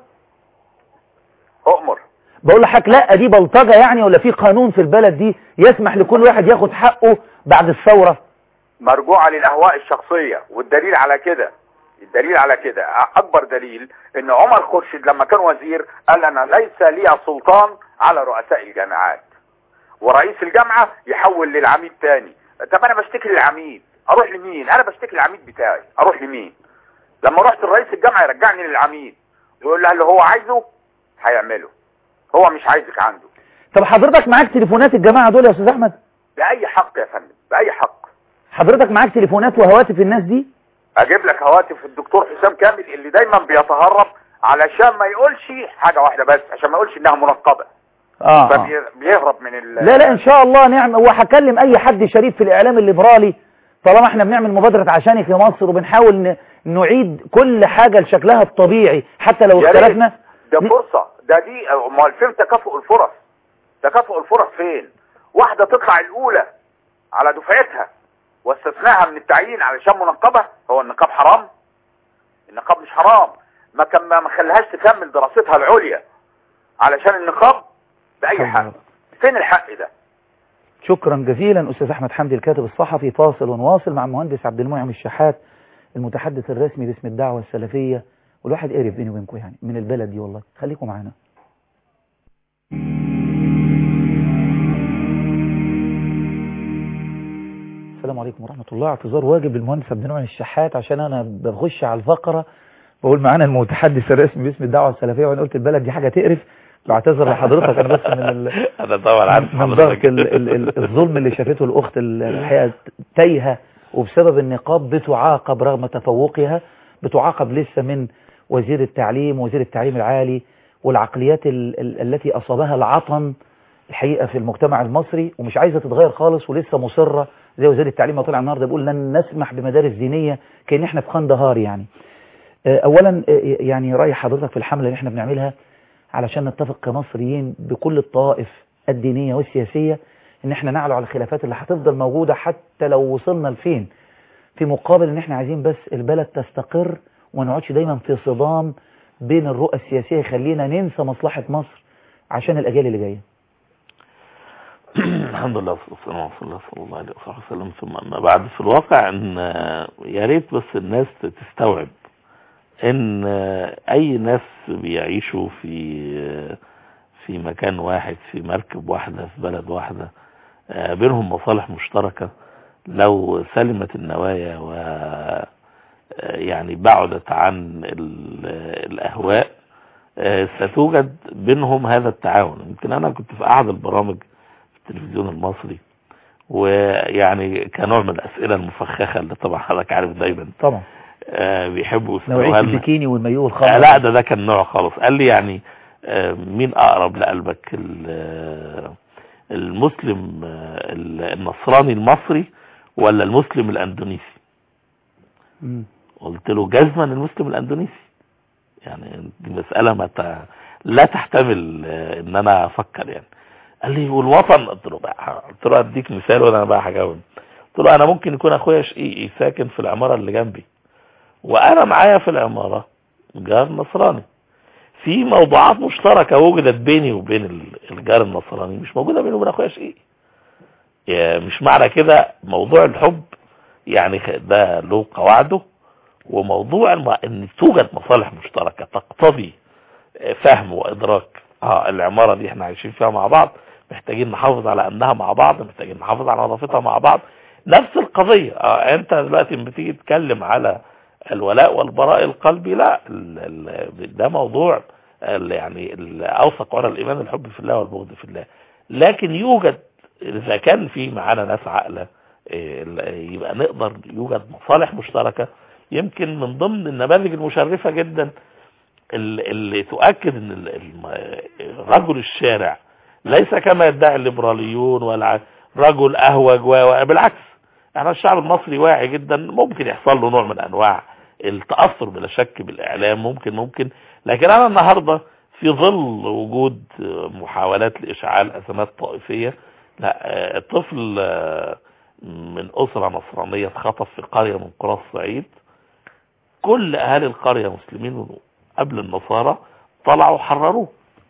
أؤمر بقول لحضرتك لا دي بلطجة يعني ولا في قانون في البلد دي يسمح لكل واحد ياخد حقه بعد الثورة مرجوعة للأهواء الشخصية والدليل على كده الدليل على كده أكبر دليل إن عمر خورشيد لما كان وزير قال أنا ليس لي سلطان على رؤساء الجامعات ورئيس الجامعة يحول للعميد تاني طب أنا بشتكي للعميد أروح لمين أنا بشتكي للعميد بتاعي أروح لمين لما رحت لرئيس الجامعة يرجعني للعميد يقول له اللي هو عايزه هيعمله هو مش عايزك عنده طب حضرتك معاك تليفونات الجماعة دول يا استاذ احمد بأي حق يا فندم بأي حق حضرتك معاك تليفونات وهواتف الناس دي اجيب لك هواتف الدكتور حسام كامل اللي دايما بيتهرب علشان ما يقولش حاجة واحدة بس عشان ما يقولش انها منقبة اه, آه. فبيهرب من ال لا لا ان شاء الله نعم وهكلم اي حد شريف في الاعلام الليبرالي طالما احنا بنعمل مبادرة عشانك في مصر وبنحاول ن- نعيد كل حاجة لشكلها الطبيعي حتى لو يا ريت. اختلفنا ده فرصة ده دي امال فين تكافؤ الفرص تكافؤ الفرص فين واحدة تطلع الاولى على دفعتها واستثناها من التعيين علشان منقبة هو النقاب حرام النقاب مش حرام ما كان ما ما خليهاش تكمل دراستها العليا علشان النقاب بأي حق فين الحق ده شكرا جزيلا أستاذ أحمد حمدي الكاتب الصحفي فاصل ونواصل مع المهندس عبد المنعم الشحات المتحدث الرسمي باسم الدعوة السلفية والواحد قرب بيني وبينكم يعني من البلد دي والله خليكم معانا السلام عليكم ورحمة الله اعتذار واجب للمهندس عبد المنعم الشحات عشان أنا بخش على الفقرة بقول معانا المتحدث الرسمي باسم الدعوة السلفية وأنا قلت البلد دي حاجة تقرف بعتذر لحضرتك أنا بس من ال... انا طبعا عارف من ضغط ال- ال- ال- الظلم اللي شافته الأخت ال- الحقيقة تايهة وبسبب النقاب بتعاقب رغم تفوقها بتعاقب لسه من وزير التعليم وزير التعليم العالي والعقليات ال ال التي أصابها العطن الحقيقة في المجتمع المصري ومش عايزة تتغير خالص ولسه مصرة زي وزير التعليم ما طلع النهارده بيقول لن نسمح بمدارس دينية كأن احنا في قندهار يعني آه، أولا آه، يعني رأي حضرتك في الحملة اللي احنا بنعملها علشان نتفق كمصريين بكل الطوائف الدينية والسياسية ان احنا نعلو على الخلافات اللي هتفضل موجودة حتى لو وصلنا لفين في مقابل ان احنا عايزين بس البلد تستقر وما نقعدش دايما في صدام بين الرؤى السياسية يخلينا ننسى مصلحة مصر عشان الأجيال اللي جاية الحمد لله والصلاة والسلام على رسول الله صلى الله عليه وصحبه وسلم ثم أما بعد في الواقع ان آه، يا ريت بس الناس تستوعب ان آه، اي ناس بيعيشوا في آه، في مكان واحد في مركب واحدة في بلد واحدة آه، بينهم مصالح مشتركة لو سلمت النوايا و آه، يعني بعدت عن ال- الأهواء آه، ستوجد بينهم هذا التعاون يمكن أنا كنت في أحد البرامج في التلفزيون المصري ويعني كنوع من الأسئلة المفخخة اللي طبعا حضرتك عارف دايما طبعا آه، بيحبوا نوعية يسألوها لنا. البكيني والمايوه آه والخمر لا ده ده كان نوع خالص قال لي يعني آه، مين اقرب لقلبك ال- آه، المسلم آه، ال- النصراني المصري ولا المسلم الاندونيسي مم. قلت له جزما المسلم الاندونيسي يعني دي مسألة ما ت... لا تحتمل آه، ان انا افكر يعني قال لي والوطن قلت له بقى قلت له اديك مثال وانا بقى هجاوب قلت له انا ممكن يكون اخويا شقيقي ساكن في العمارة اللي جنبي وانا معايا في العمارة جار نصراني في موضوعات مشتركة وجدت بيني وبين ال- الجار النصراني مش موجودة بيني وبين اخويا شقيقي يا مش معنى كده موضوع الحب يعني خ- ده له قواعده وموضوع الم... ان توجد مصالح مشتركة تقتضي آه، فهم وادراك اه العمارة دي احنا عايشين فيها مع بعض محتاجين نحافظ على امنها مع بعض محتاجين نحافظ على نظافتها مع بعض نفس القضية اه انت دلوقتي لما تيجي تتكلم على الولاء والبراء القلبي لا ال... ال... ده موضوع ال... يعني ال- اوثق ورا الايمان الحب في الله والبغض في الله لكن يوجد اذا كان في معانا ناس عاقله إيه، ال- يبقى نقدر يوجد مصالح مشتركة يمكن من ضمن النماذج المشرفة جدا ال- اللي تؤكد ان ال- الم- رجل الشارع ليس كما يدعي الليبراليون ولا رجل اهوج و- وبالعكس احنا الشعب المصري واعي جدا ممكن يحصل له نوع من انواع التأثر بلا شك بالاعلام ممكن ممكن لكن انا النهاردة في ظل وجود محاولات لاشعال ازمات طائفية لا آه، طفل آه، من أسرة نصرانية اتخطف في قرية من قرى الصعيد كل أهالي القرية مسلمين قبل النصارى طلعوا حرروه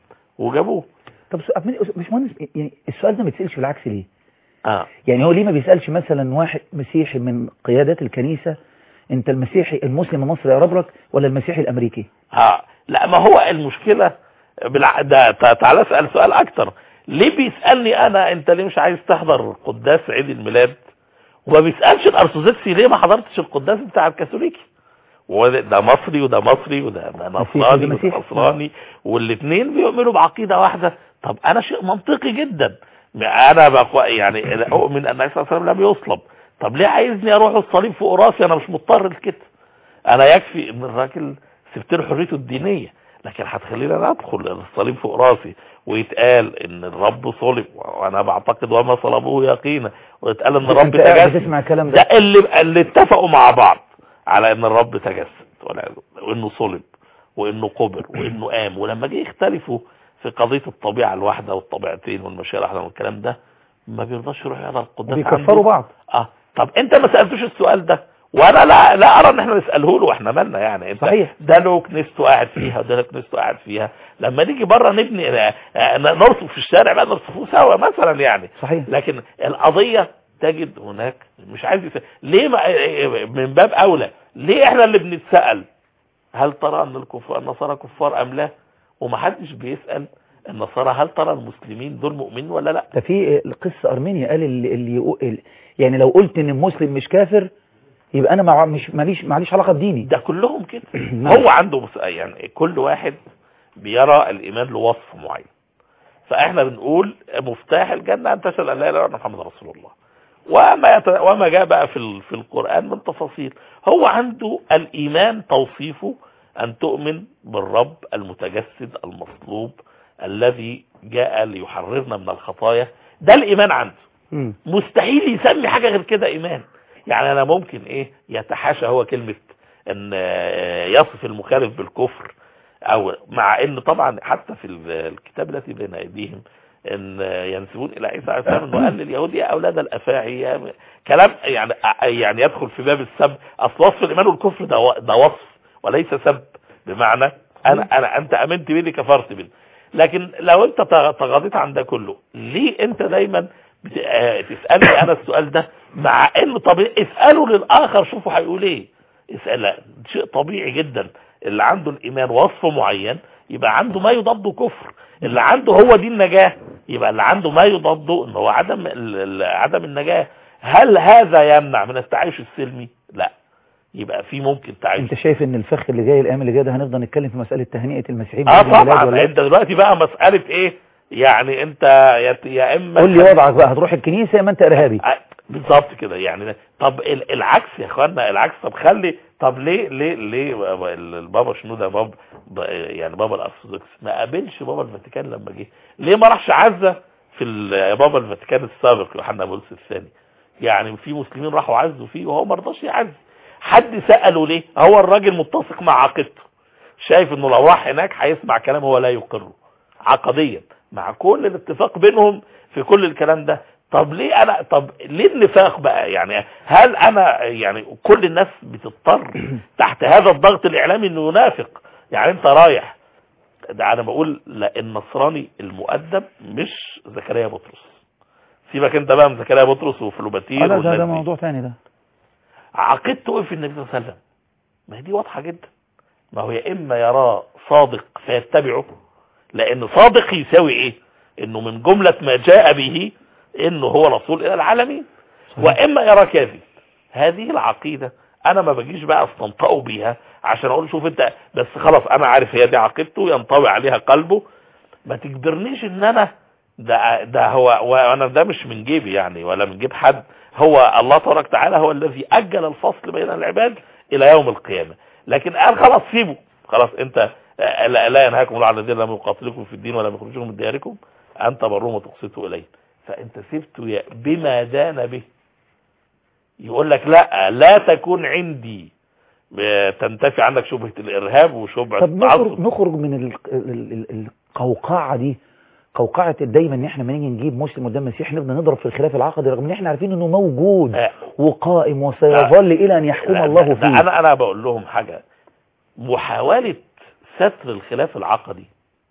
وجابوه طب سؤال مش مهندس يعني السؤال ده ما يتسالش بالعكس ليه آه. يعني هو ليه ما بيسالش مثلا واحد مسيحي من قيادات الكنيسة انت المسيحي المسلم المصري يقرب لك ولا المسيحي الامريكي آه. لا ما هو المشكلة بالع... ده تع- تعالى اسأل سؤال أكتر ليه بيسألني أنا أنت ليه مش عايز تحضر قداس عيد الميلاد وما بيسألش الأرثوذكسي ليه ما حضرتش القداس بتاع الكاثوليكي وده ده مصري وده مصري وده ده مسيحي نصراني وده وده مسيحي. نصراني والاثنين بيؤمنوا بعقيدة واحدة طب أنا شيء منطقي جدا أنا بقى يعني أؤمن أن النبي صلى الله عليه وسلم لم يصلب طب ليه عايزني أروح الصليب فوق راسي أنا مش مضطر لكده أنا يكفي إن الراجل سبت له حريته الدينية لكن هتخليني انا ادخل الصليب فوق راسي ويتقال ان الرب صلب وانا بعتقد وما صلبوه يقينا ويتقال ان الرب انت قاعد تجسد بتسمع الكلام ده ده اللي اللي اتفقوا مع بعض على ان الرب تجسد والعياذ بالله، وانه صلب وانه قبر وانه قام ولما جه يختلفوا في قضيه الطبيعه الواحده والطبيعتين والمشيئه الواحده والكلام ده ما بيرضاش يروح يحضر القداس بيكفروا عنده. بعض اه طب انت ما سالتوش السؤال ده وانا لا لا ارى ان احنا نساله له واحنا مالنا يعني انت صحيح. ده له كنيسته قاعد فيها وده له كنيسته قاعد فيها لما نيجي بره نبني آه، آه، نرصف في الشارع بقى نرصفوه سوا مثلا يعني صحيح لكن القضية تجد هناك مش عايز يسأل ليه ما من باب أولى ليه احنا اللي بنتسأل هل ترى أن الكفار النصارى كفار أم لا ومحدش بيسأل النصارى هل ترى المسلمين دول مؤمنين ولا لا ده في قصة أرمينيا قال اللي, اللي يقول يعني لو قلت ان المسلم مش كافر يبقى انا مع مش ماليش معليش علاقة بديني ده كلهم كده نعم. هو عنده مس- يعني كل واحد بيرى الإيمان له وصف معين فاحنا بنقول مفتاح الجنة أن تشهد أن لا إله إلا الله محمد رسول الله وما يت... وما جاء بقى في ال... في القرآن من تفاصيل هو عنده الإيمان توصيفه ان تؤمن بالرب المتجسد المصلوب الذي جاء ليحررنا من الخطايا ده الايمان عنده مم. مستحيل يسمي حاجة غير كده ايمان يعني انا ممكن ايه يتحاشى هو كلمة ان آه، يصف المخالف بالكفر او مع ان طبعا حتى في ال- الكتاب التي بين ايديهم ان آه، ينسبون الى عيسى عليه السلام انه قال لليهود يا اولاد الافاعي يا- كلام يعني يعني يدخل في باب السب اصل وصف الايمان والكفر ده و- ده وصف وليس سب بمعنى انا انا انت امنت بي كفرت بي لكن لو انت تغ- تغاضيت عن ده كله ليه انت دايما بت- آه، تسالني انا السؤال ده مع انه طبيعي اساله للاخر شوفوا هيقول ايه اسال لا، شيء طبيعي جدا اللي عنده الايمان وصف معين يبقى عنده ما يضاده كفر اللي عنده هو دي النجاه يبقى اللي عنده ما يضاده ان هو عدم ال- ال- عدم النجاه هل هذا يمنع من التعايش السلمي لا يبقى في ممكن تعايش انت شايف ان الفخ اللي جاي الايام اللي جايه ده هنفضل نتكلم في مساله تهنئه المسيحيين اه بعيد الميلاد طبعا ولا انت دلوقتي بقى مساله ايه يعني انت يا, يا اما قول لي وضعك بقى هتروح الكنيسه يا ما انت ارهابي آه، بالظبط كده يعني طب ال- العكس يا اخوانا العكس طب خلي طب ليه ليه ليه بابا- ال- البابا شنو ده بابا ب- يعني بابا الارثوذكس ما قابلش بابا الفاتيكان لما جه ليه ما راحش عزه في ال- بابا الفاتيكان السابق يوحنا بولس الثاني يعني في مسلمين راحوا عزوا فيه وهو ما رضاش يعز حد ساله ليه هو الراجل متفق مع عقيدته شايف انه لو راح هناك هيسمع كلام هو لا يقره عقديا مع كل الاتفاق بينهم في كل الكلام ده طب ليه انا طب ليه النفاق بقى يعني هل انا يعني كل الناس بتضطر تحت هذا الضغط الاعلامي انه ينافق يعني انت رايح ده انا بقول لا النصراني المؤدب مش زكريا بطرس سيبك انت بقى من زكريا بطرس وفلوباتير آه، لا ده, والناس ده دي. موضوع تاني ده عقيدته ايه في النبي صلى الله عليه وسلم ما هي دي واضحه جدا ما هو يا اما يراه صادق فيتبعه لان صادق يساوي ايه انه من جمله ما جاء به انه هو رسول الى العالمين صحيح. واما يرى كاذب هذه العقيده انا ما بجيش بقى استنطقه بيها عشان اقول شوف انت بس خلاص انا عارف هي دي عقيدته ينطوي عليها قلبه ما تجبرنيش ان انا ده ده هو وانا ده مش من جيبي يعني ولا من جيب حد هو الله تبارك وتعالى هو الذي اجل الفصل بين العباد الى يوم القيامه لكن قال خلاص سيبه خلاص انت آه، لا, لا ينهاكم الله عن الذين لم يقاتلوكم في الدين ولم يخرجوكم من دياركم ان تبروهم وتقسطوا اليه فانت سبته ي- بما دان به يقول لك لا لا تكون عندي آه، تنتفي عنك شبهه الارهاب وشبهه طب نخرج التعصب نخرج من ال- ال- ال- القوقعه دي قوقعه دايما ان احنا لما نيجي نجيب مسلم قدام مسيح نفضل نضرب في الخلاف العقدي رغم ان احنا عارفين انه موجود آه، وقائم وسيظل الى ان يحكم لا، الله ده- ده فيه انا انا بقول لهم حاجة محاولة ستر الخلاف العقدي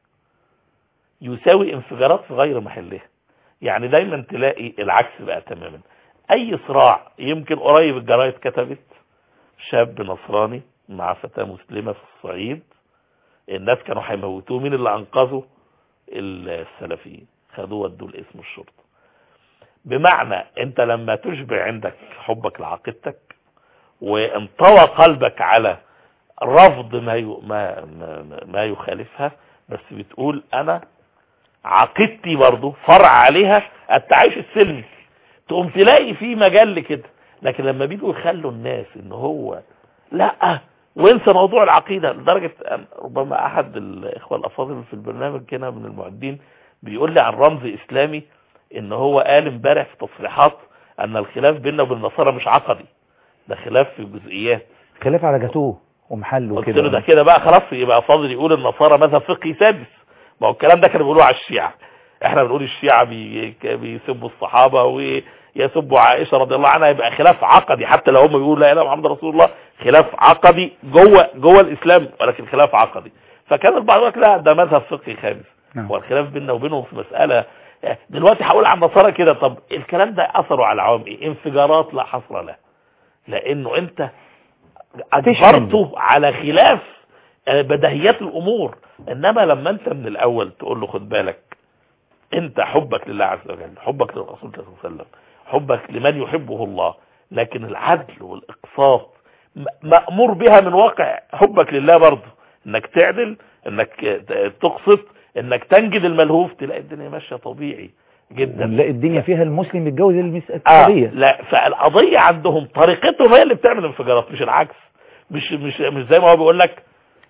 يساوي انفجارات في غير محلها يعني دايما تلاقي العكس بقى تماما اي صراع يمكن قريب الجرايد كتبت شاب نصراني مع فتاة مسلمة في الصعيد الناس كانوا هيموتوه مين اللي انقذه السلفيين خدوه ودوه لاسم الشرطة بمعنى انت لما تشبع عندك حبك لعقيدتك وانطوى قلبك على رفض ما ي- ما ما, ما يخالفها بس بتقول انا عقيدتي برضو فرع عليها التعايش السلمي تقوم تلاقي في مجال لكده لكن لما بيجوا يخلوا الناس ان هو لا وانسى موضوع العقيده لدرجه أن ربما احد الاخوه الافاضل في البرنامج كده من المعدين بيقول لي عن رمز اسلامي ان هو قال امبارح في تصريحات ان الخلاف بيننا وبين النصارى مش عقدي ده خلاف في الجزئيات خلاف على جاتوه ومحل قلت له ده وكده كده بقى خلاص يبقى فاضل يقول النصارى مذهب فقهي سادس ما هو الكلام ده كانوا بيقولوه على الشيعة احنا بنقول الشيعة بي بيسبوا الصحابة ويسبوا عائشة رضي الله عنها يبقى خلاف عقدي حتى لو هم بيقولوا لا اله الا محمد رسول الله خلاف عقدي جوه جوه الاسلام ولكن خلاف عقدي فكان البعض يقول لك لا ده مذهب فقهي خامس نعم. والخلاف بيننا وبينهم في مسألة دلوقتي هقول عن النصارى كده طب الكلام ده اثره على العوام ايه انفجارات لا حصر له لانه انت اجبرته على خلاف آه، بديهيات الامور انما لما انت من الاول تقول له خد بالك انت حبك لله عز وجل حبك للرسول صلى الله عليه وسلم حبك لمن يحبه الله لكن العدل والاقساط م- مأمور بها من واقع حبك لله برضه انك تعدل انك ت- تقسط انك تنجد الملهوف تلاقي الدنيا ماشيه طبيعي جدا ونلاقي الدنيا فيها المسلم يتجوز المس- آه الكتابية لا فالقضية عندهم طريقتهم هي اللي بتعمل انفجارات مش العكس مش مش مش زي ما هو بيقول لك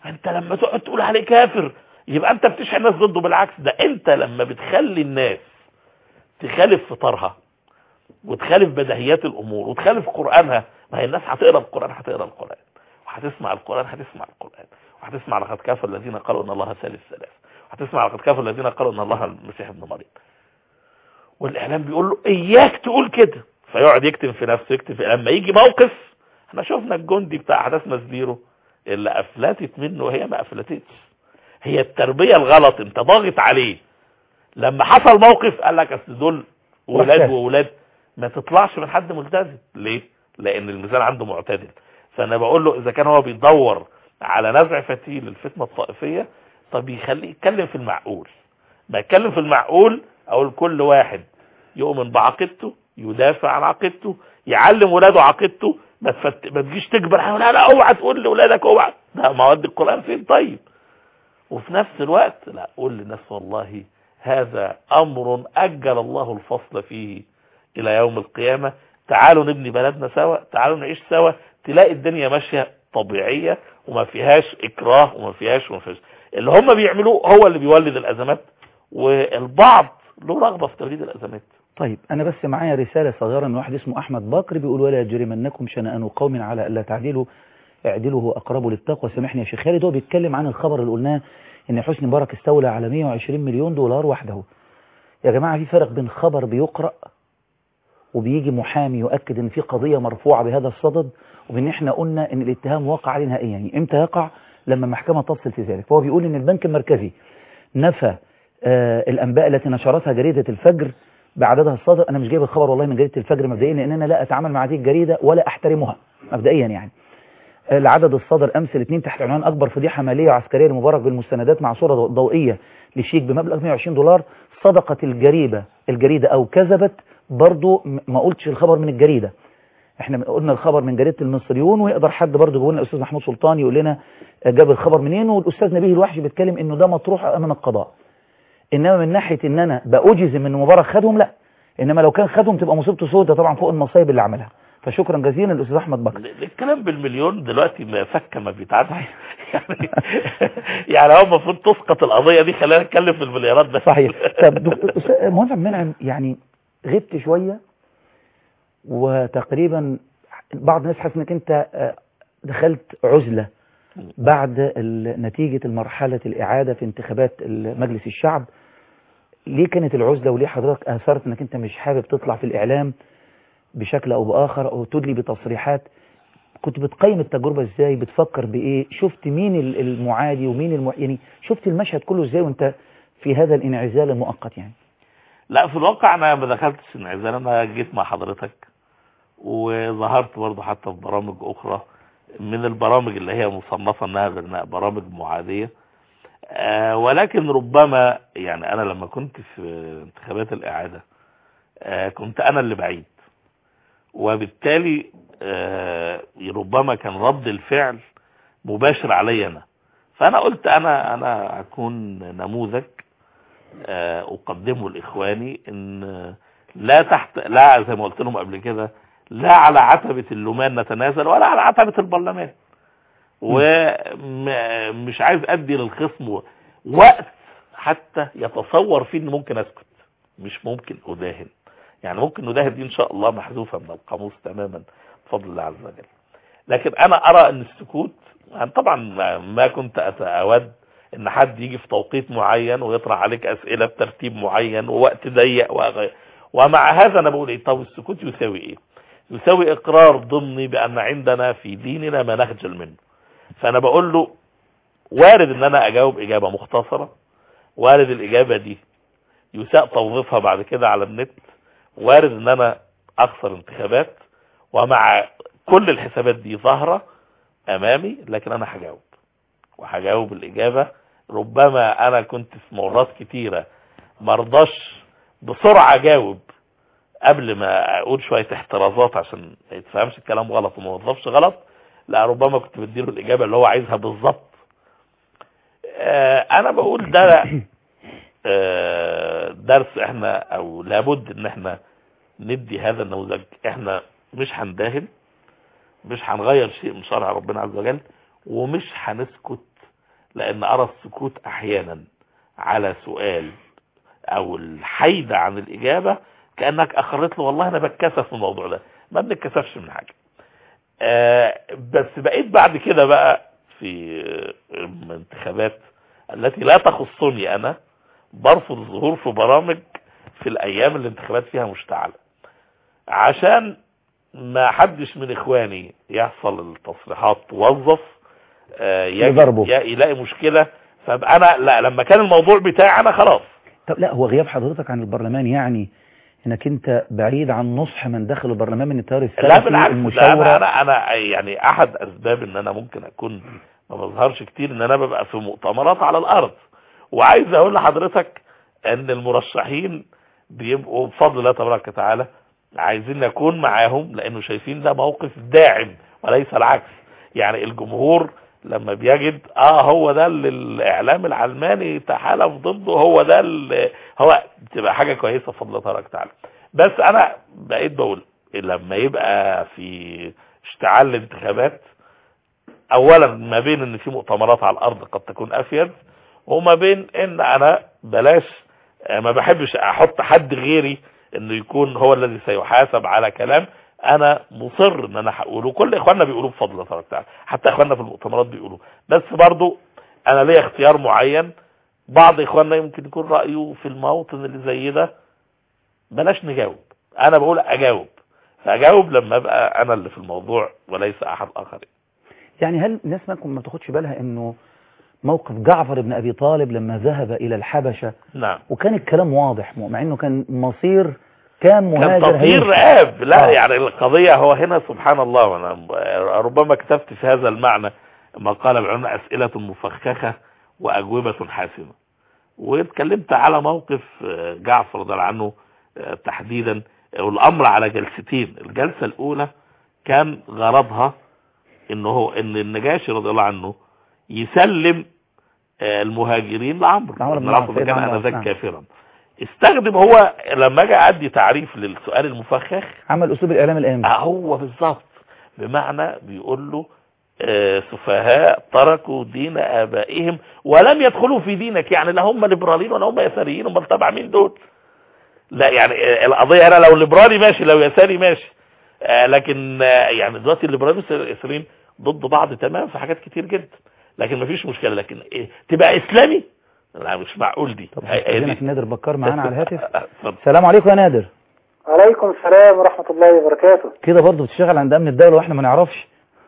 انت لما تقعد تقول عليه كافر يبقى انت بتشحن الناس ضده بالعكس ده انت لما بتخلي الناس تخالف فطرها وتخالف بديهيات الامور وتخالف قرانها ما هي الناس هتقرا القران هتقرا القران وهتسمع القران هتسمع القران وهتسمع لقد كفر الذين قالوا ان الله ثالث ثلاث وهتسمع لقد كفر الذين قالوا ان الله المسيح ابن مريم والاعلام بيقول له اياك تقول كده فيقعد يكتم في نفسه يكتم في لما يجي موقف احنا شفنا الجندي بتاع احداث مسديرو اللي افلتت منه وهي ما افلتتش هي التربيه الغلط انت ضاغط عليه لما حصل موقف قال لك اصل دول ولاد وحشة. وولاد ما تطلعش من حد ملتزم ليه لان الميزان عنده معتدل فانا بقول له اذا كان هو بيدور على نزع فتيل الفتنه الطائفيه طب يخليه يتكلم في المعقول ما يتكلم في المعقول اقول كل واحد يؤمن بعقيدته يدافع عن عقيدته يعلم ولاده عقيدته ما تفت... ما تجيش تجبر على لا لا اوعى تقول لاولادك اوعى ده مواد القران فين طيب وفي نفس الوقت لا قول للناس والله هذا امر اجل الله الفصل فيه الى يوم القيامه تعالوا نبني بلدنا سوا تعالوا نعيش سوا تلاقي الدنيا ماشيه طبيعيه وما فيهاش اكراه وما فيهاش وما فيهاش اللي هم بيعملوه هو اللي بيولد الازمات والبعض له رغبه في توليد الازمات طيب أنا بس معايا رسالة صغيرة من واحد اسمه أحمد بكر بيقول ولا يجرمنكم شنآن قوم على ألا تعدلوا اعدلوا هو أقرب للتقوى سامحني يا شيخ خالد هو بيتكلم عن الخبر اللي قلناه إن حسني مبارك استولى على 120 مليون دولار وحده يا جماعة في فرق بين خبر بيقرأ وبيجي محامي يؤكد إن في قضية مرفوعة بهذا الصدد وبإن إحنا قلنا إن الاتهام وقع عليه نهائيا يعني إمتى يقع لما المحكمة تفصل في ذلك فهو بيقول إن البنك المركزي نفى آه الأنباء التي نشرتها جريدة الفجر بعددها الصادق انا مش جايب الخبر والله من جريده الفجر مبدئيا لان انا لا اتعامل مع هذه الجريده ولا احترمها مبدئيا يعني العدد الصادر امس الاثنين تحت عنوان اكبر فضيحه ماليه وعسكريه لمبارك بالمستندات مع صوره ضوئيه لشيك بمبلغ 120 دولار صدقت الجريده الجريده او كذبت برضو م- ما قلتش الخبر من الجريده احنا قلنا الخبر من جريده المصريون ويقدر حد برضو يقول لنا الاستاذ محمود سلطان يقول لنا جاب الخبر منين والاستاذ نبيه الوحش بيتكلم انه ده مطروح امام القضاء انما من ناحيه ان انا باجزم ان مبارك خدهم لا انما لو كان خدهم تبقى مصيبته سودة طبعا فوق المصايب اللي عملها فشكرا جزيلا للاستاذ احمد بكر الكلام بالمليون دلوقتي ما فكه ما بيتعدى يعني يعني هو المفروض تسقط القضيه دي خلينا نتكلم في المليارات بس صحيح طب دك- أستاذ- مهندس عبد المنعم يعني غبت شويه وتقريبا بعض الناس حاسس انك انت آه، دخلت عزله بعد ال- نتيجه المرحله الاعاده في انتخابات ال- مجلس الشعب ليه كانت العزله وليه حضرتك اثرت انك انت مش حابب تطلع في الاعلام بشكل او باخر او تدلي بتصريحات كنت بتقيم التجربه ازاي بتفكر بايه شفت مين ال- المعادي ومين الم... يعني شفت المشهد كله ازاي وانت في هذا الانعزال المؤقت يعني لا في الواقع انا ما دخلتش انعزال انا جيت مع حضرتك وظهرت برضه حتى في برامج اخرى من البرامج اللي هي مصنفه انها برنا- برامج معاديه آه ولكن ربما يعني انا لما كنت في انتخابات الاعاده آه كنت انا اللي بعيد وبالتالي آه ربما كان رد الفعل مباشر علي انا فانا قلت انا انا هكون نموذج آه، اقدمه لاخواني ان لا تحت لا زي ما قلت لهم قبل كده لا على عتبة اللومان نتنازل ولا على عتبة البرلمان ومش عايز ادي للخصم وقت حتى يتصور فيه ان ممكن اسكت مش ممكن اداهن يعني ممكن نداهن دي ان شاء الله محذوفة من القاموس تماما بفضل الله عز وجل لكن انا ارى ان السكوت يعني طبعا ما كنت اود ان حد يجي في توقيت معين ويطرح عليك اسئله بترتيب معين ووقت ضيق وغير ومع هذا انا بقول ايه طب السكوت يساوي ايه يساوي اقرار ضمني بان عندنا في ديننا ما نخجل منه فانا بقول له وارد ان انا اجاوب اجابه مختصره وارد الاجابه دي يساء توظيفها بعد كده على النت وارد ان انا اخسر انتخابات ومع كل الحسابات دي ظاهره امامي لكن انا هجاوب وهجاوب الاجابه ربما انا كنت في مرات كتيره مرضاش بسرعه اجاوب قبل ما اقول شويه احترازات عشان ما يتفهمش الكلام غلط وما يوظفش غلط لا ربما كنت بديله الاجابه اللي هو عايزها بالظبط آه انا بقول ده آه درس احنا او لابد ان احنا ندي هذا النموذج احنا مش هنداهن مش هنغير شيء من شرع ربنا عز وجل ومش هنسكت لان ارى السكوت احيانا على سؤال او الحيدة عن الاجابة كأنك اخرت له والله انا بتكسف من الموضوع ده ما بنتكسفش من حاجة آه بس بقيت بعد كده بقى في الانتخابات التي لا تخصني انا برفض الظهور في برامج في الايام اللي الانتخابات فيها مشتعلة عشان ما حدش من اخواني يحصل التصريحات توظف آه، يجد- يضربه. ي- يلاقي مشكلة فابقى انا لا لما كان الموضوع بتاعي انا خلاص طب لا هو غياب حضرتك عن البرلمان يعني انك انت بعيد عن نصح من دخل البرلمان من التيار السلفي لا بالعكس ده المشاورة انا انا انا يعني احد اسباب ان انا ممكن اكون ما بظهرش كتير ان انا ببقى في مؤتمرات على الارض وعايز اقول لحضرتك ان المرشحين بيبقوا بفضل الله تبارك وتعالى عايزين نكون معاهم لانه شايفين ده موقف داعم وليس العكس يعني الجمهور لما بيجد اه هو ده اللي الاعلام العلماني تحالف ضده هو ده اللي هو بتبقى حاجه كويسه بفضل الله تبارك وتعالى بس انا بقيت بقول لما يبقى في اشتعال الانتخابات اولا ما بين ان في مؤتمرات على الارض قد تكون افيد وما بين ان انا بلاش آه، ما بحبش احط حد غيري انه يكون هو الذي سيحاسب على كلام انا مصر ان انا هقوله كل اخواننا بيقولوه بفضل الله تبارك وتعالى حتى اخواننا في المؤتمرات بيقولوه بس برضو انا ليا اختيار معين بعض اخواننا يمكن يكون رايه في الموطن اللي زي ده بلاش نجاوب انا بقول اجاوب فاجاوب لما ابقى انا اللي في الموضوع وليس احد اخر يعني هل الناس ممكن ما تاخدش بالها انه موقف جعفر بن ابي طالب لما ذهب الى الحبشة نعم وكان الكلام واضح مع انه كان مصير كان كان مهاجر تطهير هيمشي. رقاب لا آه. يعني القضية هو هنا سبحان الله وانا ربما كتبت في هذا المعنى مقالة بعنوان اسئلة مفخخة واجوبة حاسمة واتكلمت على موقف آه، جعفر رضي الله عنه آه، تحديدا والامر على جلستين الجلسة الاولى كان غرضها انه هو ان النجاشي رضي الله عنه يسلم آه، المهاجرين لعمرو لعمرو بن بن العاص العاص، كان سيدنا عمرو، انذاك نعم. كافرا استخدم هو لما اجي ادي تعريف للسؤال المفخخ عمل اسلوب الاعلام الامن آه هو بالظبط بمعنى بيقول له آه، سفهاء تركوا دين ابائهم ولم يدخلوا في دينك يعني لا هم ليبراليين ولا هم يساريين امال تبع مين دول لا يعني آه، القضيه هنا لو ليبرالي ماشي لو يساري ماشي آه، لكن آه، يعني دلوقتي الليبراليين واليساريين ضد بعض تمام في حاجات كتير جدا لكن مفيش مشكله لكن إيه تبقى اسلامي لا مش معقول دي طب هي- هي دي. استاذنك نادر بكار معانا على الهاتف اتفضل. السلام عليكم يا نادر عليكم السلام ورحمة الله وبركاته كده برضه بتشتغل عند امن الدوله واحنا ما نعرفش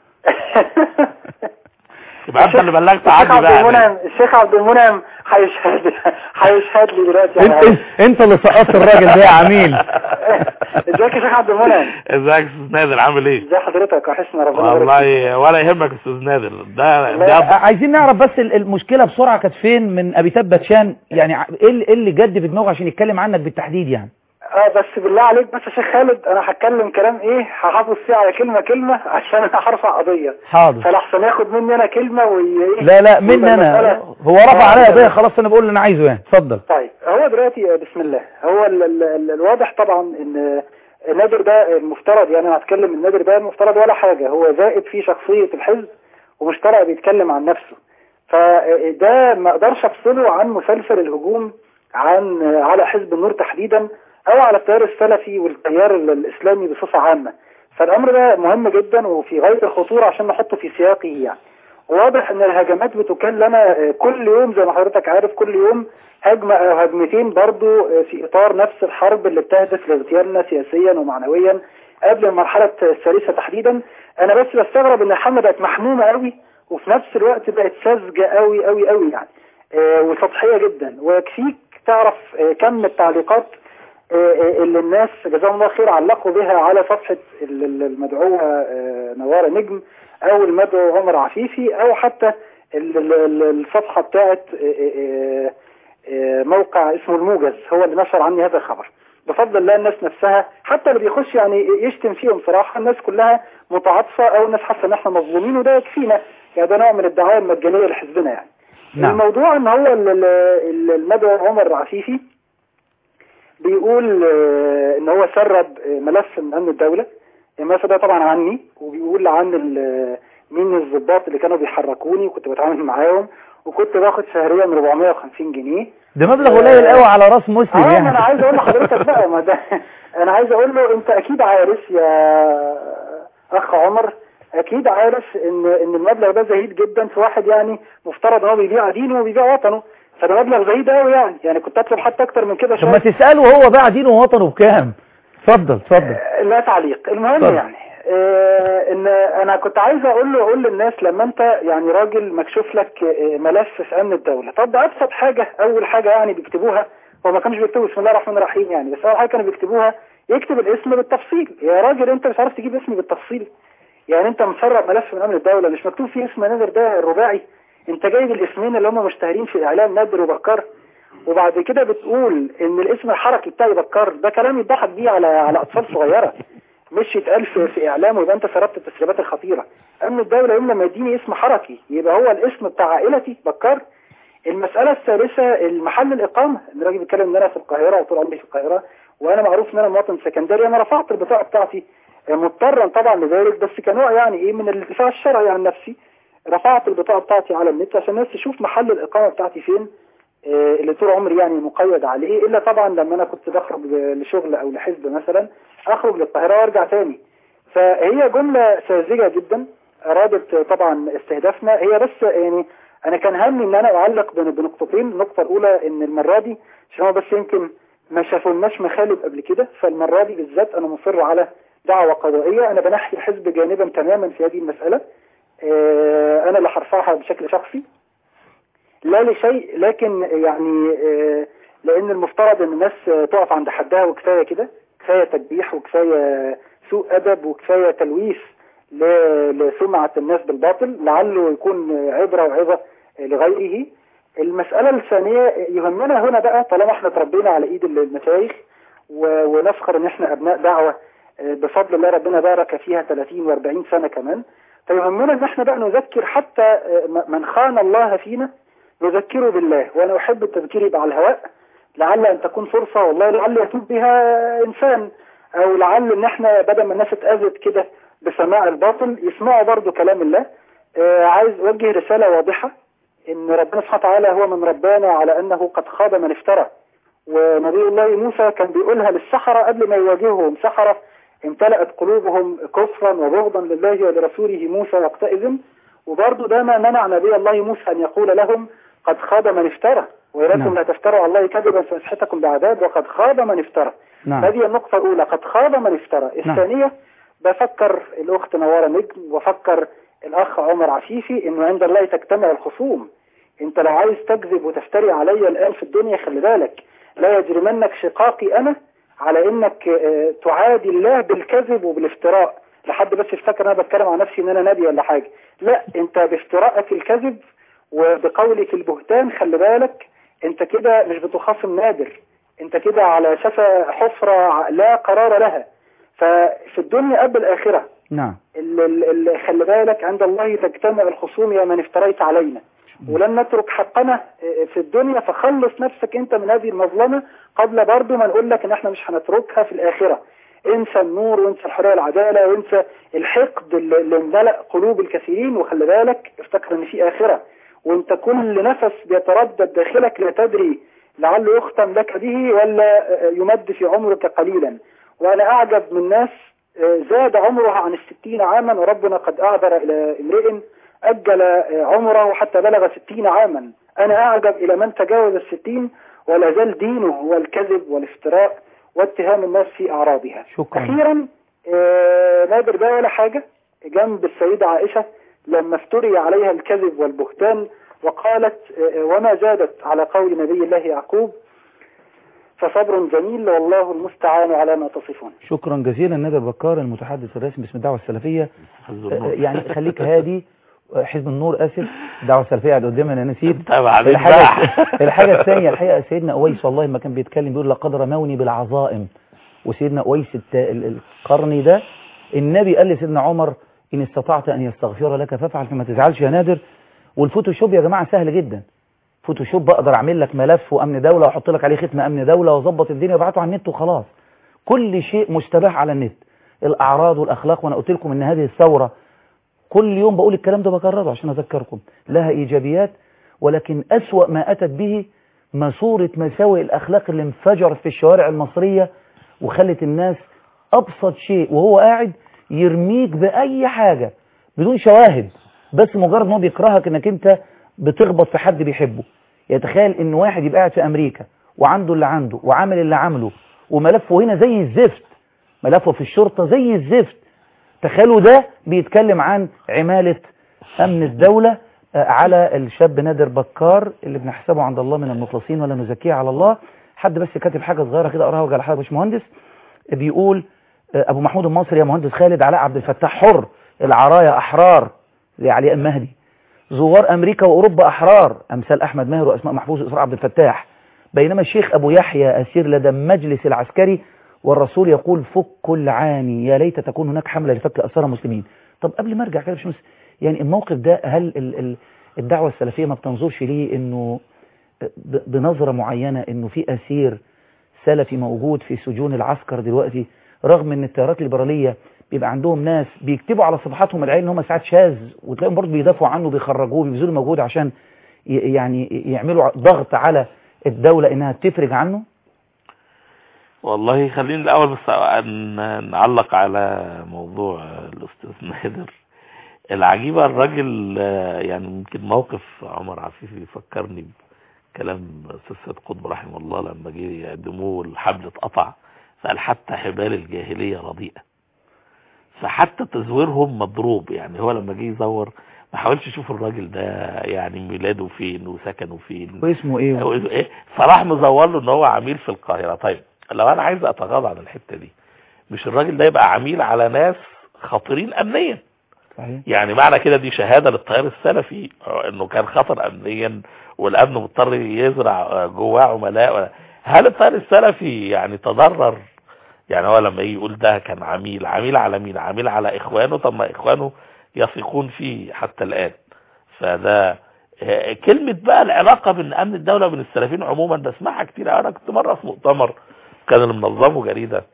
يبقى انت اللي بلغت الشيخ عني عبد بقى المنعم الشيخ عبد المنعم هيشهد هيشهد لي دلوقتي انت, على- انت, انت اللي سقطت الراجل ده يا عميل ازيك يا شيخ عبد المنعم ازيك يا استاذ نادر عامل ايه ازي حضرتك وحشنا ربنا يبارك فيك. والله ولا يهمك يا استاذ نادر ده لا، ده عايزين نعرف بس ال- المشكله بسرعه كانت فين من ابي تبت شان يعني ع- ايه اللي- إيه اللي جد في دماغه عشان يتكلم عنك بالتحديد يعني اه بس بالله عليك بس يا شيخ خالد انا هتكلم كلام ايه هحافظ فيه على كلمه كلمه عشان انا هرفع قضيه حاضر فلحسن ياخد مني انا كلمه وي لا لا مني انا المسألة- هو رفع آه، عليا لا، قضيه لا. خلاص انا بقول اللي انا عايزه يعني اتفضل طيب هو دلوقتي آه، بسم الله هو ال ال ال الواضح طبعا ان آه، النادر ده المفترض يعني انا هتكلم النادر ده المفترض ولا حاجه هو زائد في شخصيه الحزب ومش طالع بيتكلم عن نفسه فده ما اقدرش افصله عن مسلسل الهجوم عن آه، على حزب النور تحديدا او على التيار السلفي والتيار ال- الاسلامي بصفه عامه فالامر ده مهم جدا وفي غايه الخطوره عشان نحطه في سياقه يعني واضح ان الهجمات بتكلم آه، كل يوم زي ما حضرتك عارف كل يوم هجمة او هجمتين برضو آه، في اطار نفس الحرب اللي بتهدف لاغتيالنا سياسيا ومعنويا قبل المرحلة الثالثة تحديدا انا بس بستغرب ان الحملة بقت محمومة قوي وفي نفس الوقت بقت ساذجة قوي قوي قوي يعني آه، وسطحية جدا ويكفيك تعرف آه، كم التعليقات آه، آه، اللي الناس جزاهم الله خير علقوا بها على صفحة ال- ال- المدعوة آه، نوارة نجم او المدعو عمر عفيفي او حتى ال- ال- ال- الصفحة بتاعت آه، آه، آه، موقع اسمه الموجز هو اللي نشر عني هذا الخبر بفضل الله الناس نفسها حتى اللي بيخش يعني يشتم فيهم صراحة الناس كلها متعاطفة او الناس حاسة ان احنا مظلومين وده يكفينا يعني ده نوع من الدعاية المجانية لحزبنا يعني نعم الموضوع ان هو ال- ال- ال- المدعو عمر عفيفي بيقول آه، ان هو سرب آه، ملف من امن الدولة الملف ده طبعا عني وبيقول عن ال- مين الضباط اللي كانوا بيحركوني وكنت بتعامل معاهم وكنت باخد شهريا 450 جنيه ده مبلغ قليل قوي على راس مسلم اه ما يعني انا عايز اقول لحضرتك بقى ما ده انا عايز اقول له انت اكيد عارف يا اخ عمر اكيد عارف ان ان المبلغ ده زهيد جدا في واحد يعني مفترض ان هو بيبيع دينه وبيبيع وطنه فده مبلغ زهيد قوي يعني يعني كنت اطلب حتى اكتر من كده طب ما شويه تساله هو باع دينه ووطنه بكام اتفضل اتفضل لا تعليق المهم اتفضل. يعني آه ان انا كنت عايز اقول له اقول للناس لما انت يعني راجل مكشوف لك آه، ملف في امن الدوله طب ده ابسط حاجه اول حاجه يعني بيكتبوها هو ما كانش بيكتبوا بسم الله الرحمن الرحيم يعني بس اول حاجه كانوا بيكتبوها يكتب الاسم بالتفصيل يا راجل انت مش عارف تجيب اسمي بالتفصيل يعني انت مسرب ملف من امن الدوله مش مكتوب فيه اسم نادر ده الرباعي انت جايب الاسمين اللي هم مشتهرين في الاعلام نادر وبكر وبعد كده بتقول ان الاسم الحركي بتاعي بكر ده كلام يضحك بيه على على اطفال صغيره مش يتقال في, في اعلام ويبقى انت سربت التسريبات الخطيره امن الدوله يوم لما يديني اسم حركي يبقى هو الاسم بتاع عائلتي بكر المسألة الثالثة المحل الإقامة الراجل بيتكلم إن أنا في القاهرة وطول عمري في القاهرة وأنا معروف إن أنا مواطن سكندري أنا رفعت البطاقة بتاعتي مضطرا طبعا لذلك بس كنوع يعني إيه من الدفاع الشرعي عن نفسي رفعت البطاقة بتاعتي على النت عشان الناس تشوف محل الإقامة بتاعتي فين آه، اللي طول عمري يعني مقيد عليه إلا طبعا لما أنا كنت بخرج لشغل أو لحزب مثلا أخرج للقاهرة وأرجع تاني فهي جملة ساذجة جدا أرادت طبعا استهدافنا هي بس يعني أنا كان همي إن أنا أعلق بن- بنقطتين النقطة الأولى إن المرة دي عشان هو بس يمكن ما شافولناش مخالب قبل كده فالمرة دي بالذات أنا مصر على دعوة قضائية أنا بنحي الحزب جانبا تماما في هذه المسألة آه، أنا اللي هرفعها بشكل شخصي لا لشيء لكن يعني آه، لأن المفترض إن الناس آه، تقف عند حدها وكفاية كده كفاية تجبيح وكفاية سوء أدب وكفاية تلويث ل- لسمعة الناس بالباطل لعله يكون عبرة وعظة لغيره المسألة الثانية يهمنا هنا بقى طالما احنا تربينا على ايد المشايخ و- ونفخر ان احنا ابناء دعوة آه، بفضل الله ربنا بارك فيها 30 و40 سنة كمان فيهمنا ان احنا بقى نذكر حتى آه، م- من خان الله فينا نذكره بالله وانا احب التذكير يبقى على الهواء لعل ان تكون فرصة والله لعل يتوب بها انسان او لعل ان احنا بدل ما الناس اتأذت كده بسماع الباطل يسمعوا برضو كلام الله آه، عايز اوجه رسالة واضحة ان ربنا سبحانه وتعالى هو من ربانا على انه قد خاب من افترى ونبي الله موسى كان بيقولها للسحرة قبل ما يواجههم سحرة امتلأت قلوبهم كفرا وبغضا لله ولرسوله موسى وقتئذ وبرضه ده ما منع نبي الله موسى ان يقول لهم قد خاب من افترى وإليكم نعم. لا تفتروا على الله كذبا فيسحتكم بعذاب وقد خاب من افترى نعم هذه النقطة الأولى قد خاب من افترى الثانية بفكر الأخت نوارة نجم وفكر الأخ عمر عفيفي إنه عند الله تجتمع الخصوم أنت لو عايز تكذب وتفتري عليا الآن في الدنيا خلي بالك لا يجرمنك شقاقي أنا على إنك آه، تعادي الله بالكذب وبالافتراء لحد بس يفتكر أنا بتكلم عن نفسي إن أنا نبي ولا حاجة لا أنت بافتراءك الكذب وبقولك البهتان خلي بالك أنت كده مش بتخاصم نادر انت كده على شفا حفرة لا قرار لها ففي الدنيا قبل الآخرة نعم ال- ال- ال- خلي بالك عند الله تجتمع الخصوم يا من افتريت علينا ولن نترك حقنا اه، في الدنيا فخلص نفسك انت من هذه المظلمة قبل برضو ما نقول لك ان احنا مش هنتركها في الآخرة انسى النور وانسى الحرية والعدالة وانسى الحقد اللي اللي امتلأ قلوب الكثيرين وخلي بالك افتكر ان في آخرة وانت كل نفس بيتردد داخلك لا تدري لعله يختم لك به ولا اه، يمد في عمرك قليلا وانا اعجب من ناس اه، زاد عمرها عن الستين عاما وربنا قد اعذر الى امرئ اجل اه، عمره حتى بلغ ستين عاما انا اعجب الى من تجاوز الستين ولا زال دينه هو الكذب والافتراء واتهام الناس في اعراضها شكرا اخيرا آه، نادر ده ولا حاجة جنب السيدة عائشة لما افتري عليها الكذب والبهتان وقالت آه، وما زادت على قول نبي الله يعقوب فصبر جميل والله المستعان على ما تصفون شكرا جزيلا نادر بكار المتحدث الرسمي باسم الدعوة السلفية حزب آه، النور. يعني خليك هادي آه، حزب النور اسف الدعوة السلفية قاعد قدامي انا نسيت طيب عليك الحاجة, بقى. الحاجة الثانية الحقيقة سيدنا أويس والله ما كان بيتكلم بيقول لقد رموني بالعظائم وسيدنا أويس الت- ال- القرني ده النبي قال لسيدنا عمر إن استطعت أن يستغفر لك فافعل فما تزعلش يا نادر والفوتوشوب يا جماعة سهل جدا فوتوشوب بقدر أعمل لك ملف وأمن دولة وأحط لك عليه ختم أمن دولة وأظبط الدنيا وأبعته على النت وخلاص كل شيء مشتبه على النت الأعراض والأخلاق وأنا قلت لكم إن هذه الثورة كل يوم بقول الكلام ده بكرره عشان أذكركم لها إيجابيات ولكن أسوأ ما أتت به ماسورة مساوئ الأخلاق اللي انفجرت في الشوارع المصرية وخلت الناس أبسط شيء وهو قاعد يرميك بأي حاجة بدون شواهد بس مجرد ما هو بيكرهك انك انت بتخبط في حد بيحبه يتخيل ان واحد يبقى قاعد في امريكا وعنده اللي عنده وعامل اللي عامله وملفه هنا زي الزفت ملفه في الشرطة زي الزفت تخيلوا ده بيتكلم عن عمالة امن الدولة آه، على الشاب نادر بكار اللي بنحسبه عند الله من المخلصين ولا نزكيه على الله حد بس كاتب حاجة صغيرة كده اقراها وجه حضرتك يا باشمهندس بيقول آه، ابو محمود المصري يا مهندس خالد علاء عبد الفتاح حر العرايا احرار زي علي المهدي زوار امريكا واوروبا احرار امثال احمد ماهر واسماء محفوظ واسراء عبد الفتاح بينما الشيخ ابو يحيى اسير لدى المجلس العسكري والرسول يقول فك العاني يا ليت تكون هناك حمله لفك اسرى المسلمين طب قبل ما ارجع كده يا باشمهندس يعني الموقف ده هل ال ال الدعوه السلفيه ما بتنظرش ليه انه ب- بنظره معينه انه في اسير سلفي موجود في سجون العسكر دلوقتي رغم ان التيارات الليبراليه بيبقى عندهم ناس بيكتبوا على صفحاتهم العين ان هم ساعات شاذ وتلاقيهم برضه بيدافعوا عنه بيخرجوه بيبذلوا مجهود عشان ي- يعني يعملوا ضغط على الدولة انها تفرج عنه والله خليني الأول بس أن نعلق على موضوع الأستاذ نادر العجيبة الراجل آه، يعني يمكن موقف عمر عفيفي يفكرني بكلام أستاذ سيد قطب رحمه الله لما جه يقدموه الحبل اتقطع فقال حتى حبال الجاهلية رديئة فحتى تزويرهم مضروب يعني هو لما جه يزور ما حاولش يشوف الراجل ده يعني ميلاده فين وسكنه فين واسمه ايه أو إيه فراح مزور له ان هو عميل في القاهرة طيب لو انا عايز اتغاضى عن الحتة دي مش الراجل ده يبقى عميل على ناس خطيرين امنيا صحيح يعني معنى كده دي شهادة للتيار السلفي انه كان خطر امنيا والامن مضطر يزرع جواه عملاء هل التيار السلفي يعني تضرر يعني هو لما يجي يقول ده كان عميل عميل على مين عميل على اخوانه طب ما اخوانه يثقون فيه حتى الان فده آه، كلمة بقى العلاقة بين امن الدولة وبين السلفيين عموما بسمعها كتير انا كنت مرة في مؤتمر كان اللي منظمه جريدة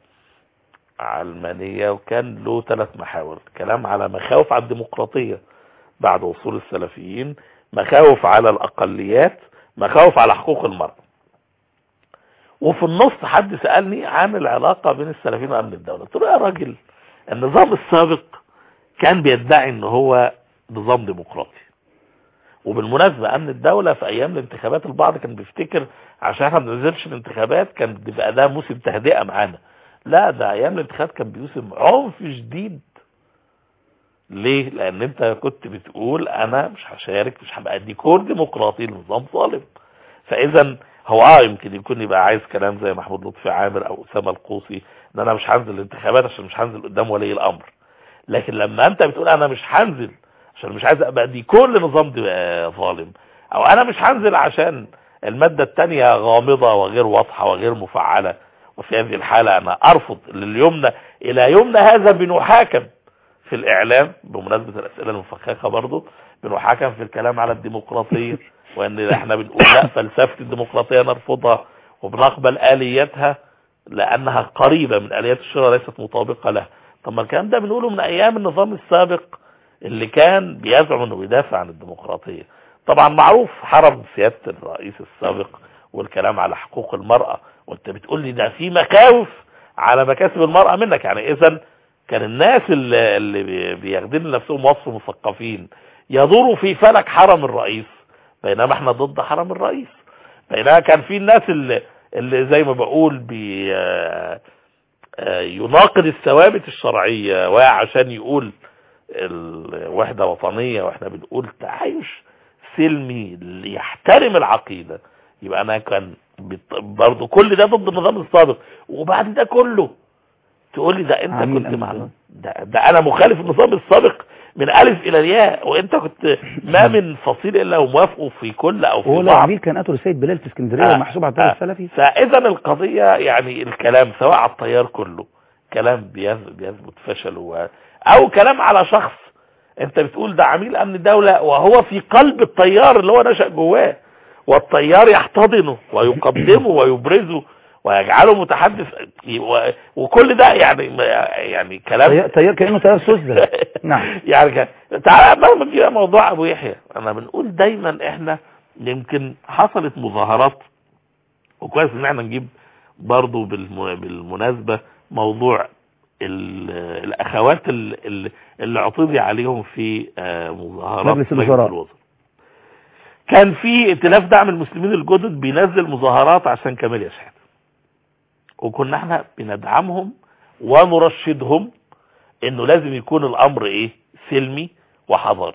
علمانية وكان له ثلاث محاور كلام على مخاوف على الديمقراطية بعد وصول السلفيين مخاوف على الأقليات مخاوف على حقوق المرأة وفي النص حد سألني عن العلاقة بين السلفيين وأمن الدولة قلت له يا راجل النظام السابق كان بيدعي ان هو نظام ديمقراطي وبالمناسبة امن الدولة في ايام الانتخابات البعض كان بيفتكر عشان احنا ما بننزلش الانتخابات كان بيبقى ده موسم تهدئة معانا لا ده ايام الانتخابات كان بيوسم عنف شديد ليه لان انت كنت بتقول انا مش هشارك مش هبقى ديكور ديمقراطي لنظام ظالم فاذا هو اه يمكن يكون يبقى عايز كلام زي محمود لطفي عامر او اسامه القوسي ان انا مش هنزل الانتخابات عشان مش هنزل قدام ولي الامر لكن لما انت بتقول انا مش هنزل عشان مش عايز ابقى دي كل نظام دي آه، ظالم او انا مش هنزل عشان المادة التانية غامضة وغير واضحة وغير مفعلة وفي هذه الحالة انا ارفض لليمنى الى يمنى هذا بنحاكم في الاعلام بمناسبة الاسئلة المفخخة برضو بنحاكم في الكلام على الديمقراطية وان احنا بنقول لا فلسفة الديمقراطية نرفضها وبنقبل الياتها لانها قريبة من اليات الشرع ليست مطابقة لها طب ما الكلام ده بنقوله من ايام النظام السابق اللي كان بيزعم انه بيدافع عن الديمقراطية طبعا معروف حرم سيادة الرئيس السابق والكلام على حقوق المرأة وانت بتقول لي ده في مخاوف على مكاسب المرأة منك يعني اذا كان الناس اللي, اللي بي- بياخدين نفسهم وصف مثقفين يدوروا في فلك حرم الرئيس بينما احنا ضد حرم الرئيس بينما كان في الناس اللي, اللي زي ما بقول بي آه، آه، يناقض الثوابت الشرعية وعشان يقول الوحدة وطنية واحنا بنقول تعايش سلمي اللي يحترم العقيدة يبقى انا كان بت- برضو كل ده ضد النظام السابق وبعد ده كله تقول لي ده انت عميل كنت أمن مع الدولة. ده, ده انا مخالف النظام السابق من الف الى الياء وانت كنت ما من فصيل الا وموافقه في كل او في وهو لو بعض عميل كان قتل السيد بلال في اسكندريه آه، ومحسوب على التيار آه. السلفي فاذا القضية يعني الكلام سواء على التيار كله كلام بيث- بيثبت فشله و- او كلام على شخص انت بتقول ده عميل امن الدولة وهو في قلب التيار اللي هو نشأ جواه والتيار يحتضنه ويقدمه ويبرزه ويجعله متحدث و- وكل ده يعني يعني كلام تيار تيار كأنه تيار سوزة نعم يعني كان تعالى بقى نجي بقى موضوع ابو يحيى انا بنقول دايما احنا يمكن حصلت مظاهرات وكويس ان احنا نجيب برضو بالم- بالمناسبة موضوع ال- الاخوات ال- ال- اللي اعتدي عليهم في آه، مظاهرات مجلس الوزراء. كان في ائتلاف دعم المسلمين الجدد بينزل مظاهرات عشان كمال يشهد وكنا احنا بندعمهم ونرشدهم انه لازم يكون الامر ايه سلمي وحضاري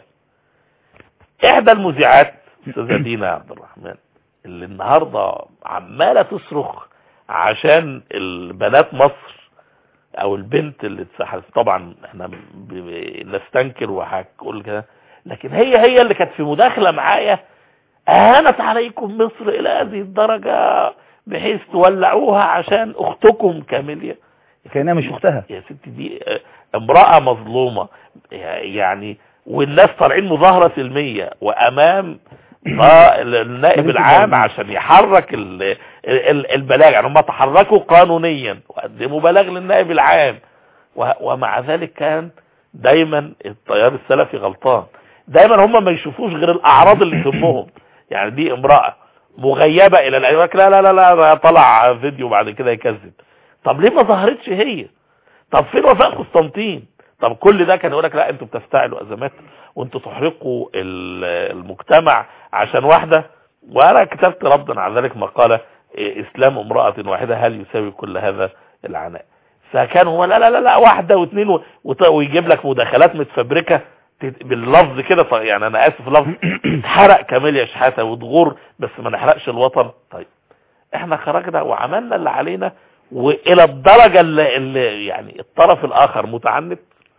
احدى المذيعات استاذه دينا عبد الرحمن اللي النهارده عماله تصرخ عشان البنات مصر او البنت اللي اتسحبت طبعا احنا ب- ب- نستنكر وهقول كده لكن هي هي اللي كانت في مداخله معايا اهانت عليكم مصر الى هذه الدرجه بحيث تولعوها عشان اختكم كاميليا كأنها مش اختها يا ستي دي آه، امرأة مظلومة يعني والناس طالعين مظاهرة سلمية وامام آه، النائب مجلس العام الدولة. عشان يحرك ال- ال- البلاغ يعني هم تحركوا قانونيا وقدموا بلاغ للنائب العام و- ومع ذلك كان دايما التيار السلفي غلطان دايما هم ما يشوفوش غير الاعراض اللي تهمهم يعني دي امرأة مغيبة الى الان يقول لك لا لا لا لا طلع فيديو بعد كده يكذب طب ليه ما ظهرتش هي طب فين وفاء قسطنطين طب كل ده كان يقول لك لا انتوا بتفتعلوا ازمات وانتوا تحرقوا ال- المجتمع عشان واحده وانا كتبت ردا على ذلك مقاله إيه، اسلام امراه واحده هل يساوي كل هذا العناء فكان هو لا لا لا, لا واحده واثنين و- وط- ويجيب لك مداخلات متفبركه تت- باللفظ كده ط- يعني انا اسف لفظ اتحرق كاميليا شحاته وتغور بس ما نحرقش الوطن طيب احنا خرجنا وعملنا اللي علينا والى الدرجة اللي, اللي يعني الطرف الاخر متعنت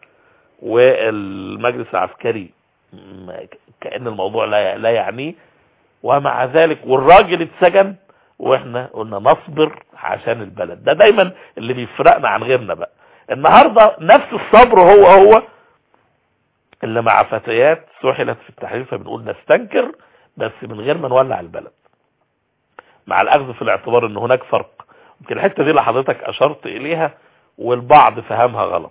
والمجلس العسكري م- كأن الموضوع لا لا يعنيه ومع ذلك والراجل اتسجن واحنا قلنا نصبر عشان البلد ده دايما اللي بيفرقنا عن غيرنا بقى النهاردة نفس الصبر هو هو اللي مع فتيات سحلت في التحرير فبنقول نستنكر بس من غير ما نولع البلد مع الاخذ في الاعتبار ان هناك فرق يمكن الحته دي اللي حضرتك اشرت اليها والبعض فهمها غلط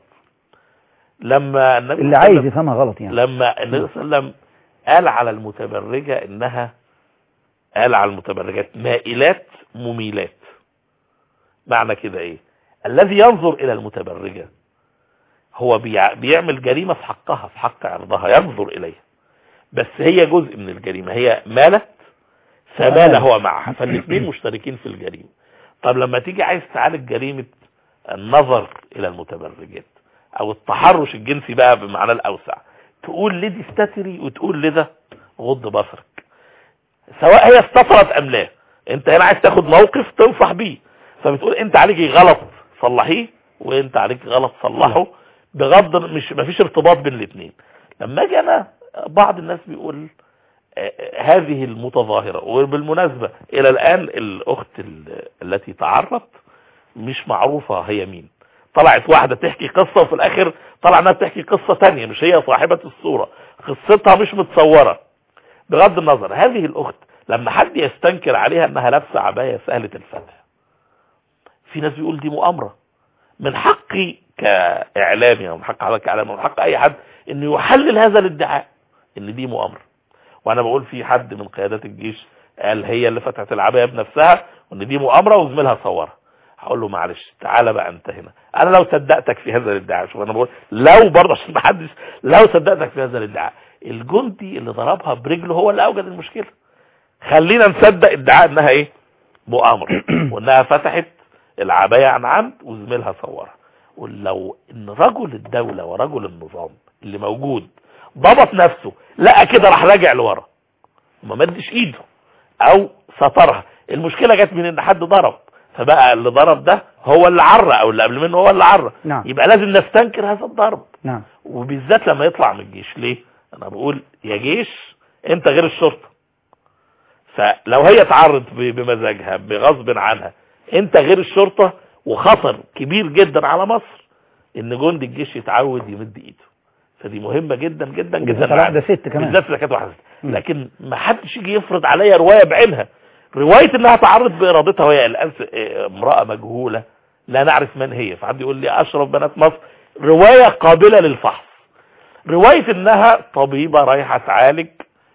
لما النبي اللي صلى الله عليه عايز وسلم- يفهمها غلط يعني لما النبي صلى الله عليه وسلم قال على المتبرجة انها قال على المتبرجات مائلات مميلات معنى كده ايه الذي ينظر الى المتبرجة هو بيع- بيعمل جريمة في حقها في حق عرضها ينظر اليها بس هي جزء من الجريمة هي مالت فمال هو معها فالاثنين مشتركين في الجريمة طب لما تيجي عايز تعالج جريمة النظر الى المتبرجات او التحرش الجنسي بقى بمعنى الاوسع تقول لدي استتري وتقول لده غض بصرك سواء هي استطرت ام لا انت هنا عايز تاخد موقف تنصح بيه فبتقول انت عليك غلط صلحيه وانت عليك غلط صلحه بغض مش مفيش ارتباط بين الاثنين لما اجي انا بعض الناس بيقول آه، آه، هذه المتظاهرة وبالمناسبة الى الان الاخت ال- التي تعرت مش معروفة هي مين طلعت واحدة تحكي قصة وفي الاخر طلع انها بتحكي قصة تانية مش هي صاحبة الصورة قصتها مش متصورة بغض النظر هذه الاخت لما حد يستنكر عليها انها لابسة عباية سهلة الفتح في ناس بيقول دي مؤامرة من حقي كاعلامي او من حق حضرتك كاعلامي ومن حق اي حد انه يحلل هذا الادعاء ان دي مؤامرة وانا بقول في حد من قيادات الجيش قال هي اللي فتحت العباية بنفسها وان دي مؤامرة وزميلها صورها هقول له معلش تعالى بقى انت هنا انا لو صدقتك في هذا الادعاء شوف انا بقول لو برضه عشان ما حدش لو صدقتك في هذا الادعاء الجندي اللي ضربها برجله هو اللي اوجد المشكله خلينا نصدق ادعاء انها ايه مؤامره وانها فتحت العبايه عن عمد وزميلها صورها ولو ان رجل الدوله ورجل النظام اللي موجود ضبط نفسه لقى كده راح راجع لورا وما مدش ايده او سترها المشكله جت من ان حد ضرب فبقى اللي ضرب ده هو اللي عرى او اللي قبل منه هو اللي عرى نعم. يبقى لازم نستنكر هذا الضرب نعم وبالذات لما يطلع من الجيش ليه انا بقول يا جيش انت غير الشرطة فلو هي تعرض ب- بمزاجها بغصب عنها انت غير الشرطة وخطر كبير جدا على مصر ان جندي الجيش يتعود يمد ايده فدي مهمة جدا جدا جدا بالذات على واحدة ست كمان بالذات اذا كانت واحدة ست مم. لكن ما حدش يجي يفرض عليا رواية بعينها روايه انها تعرض بارادتها وهي الان س- آه، امراه مجهوله لا نعرف من هي فحد يقول لي اشرف بنات مصر روايه قابله للفحص روايه انها طبيبه رايحه تعالج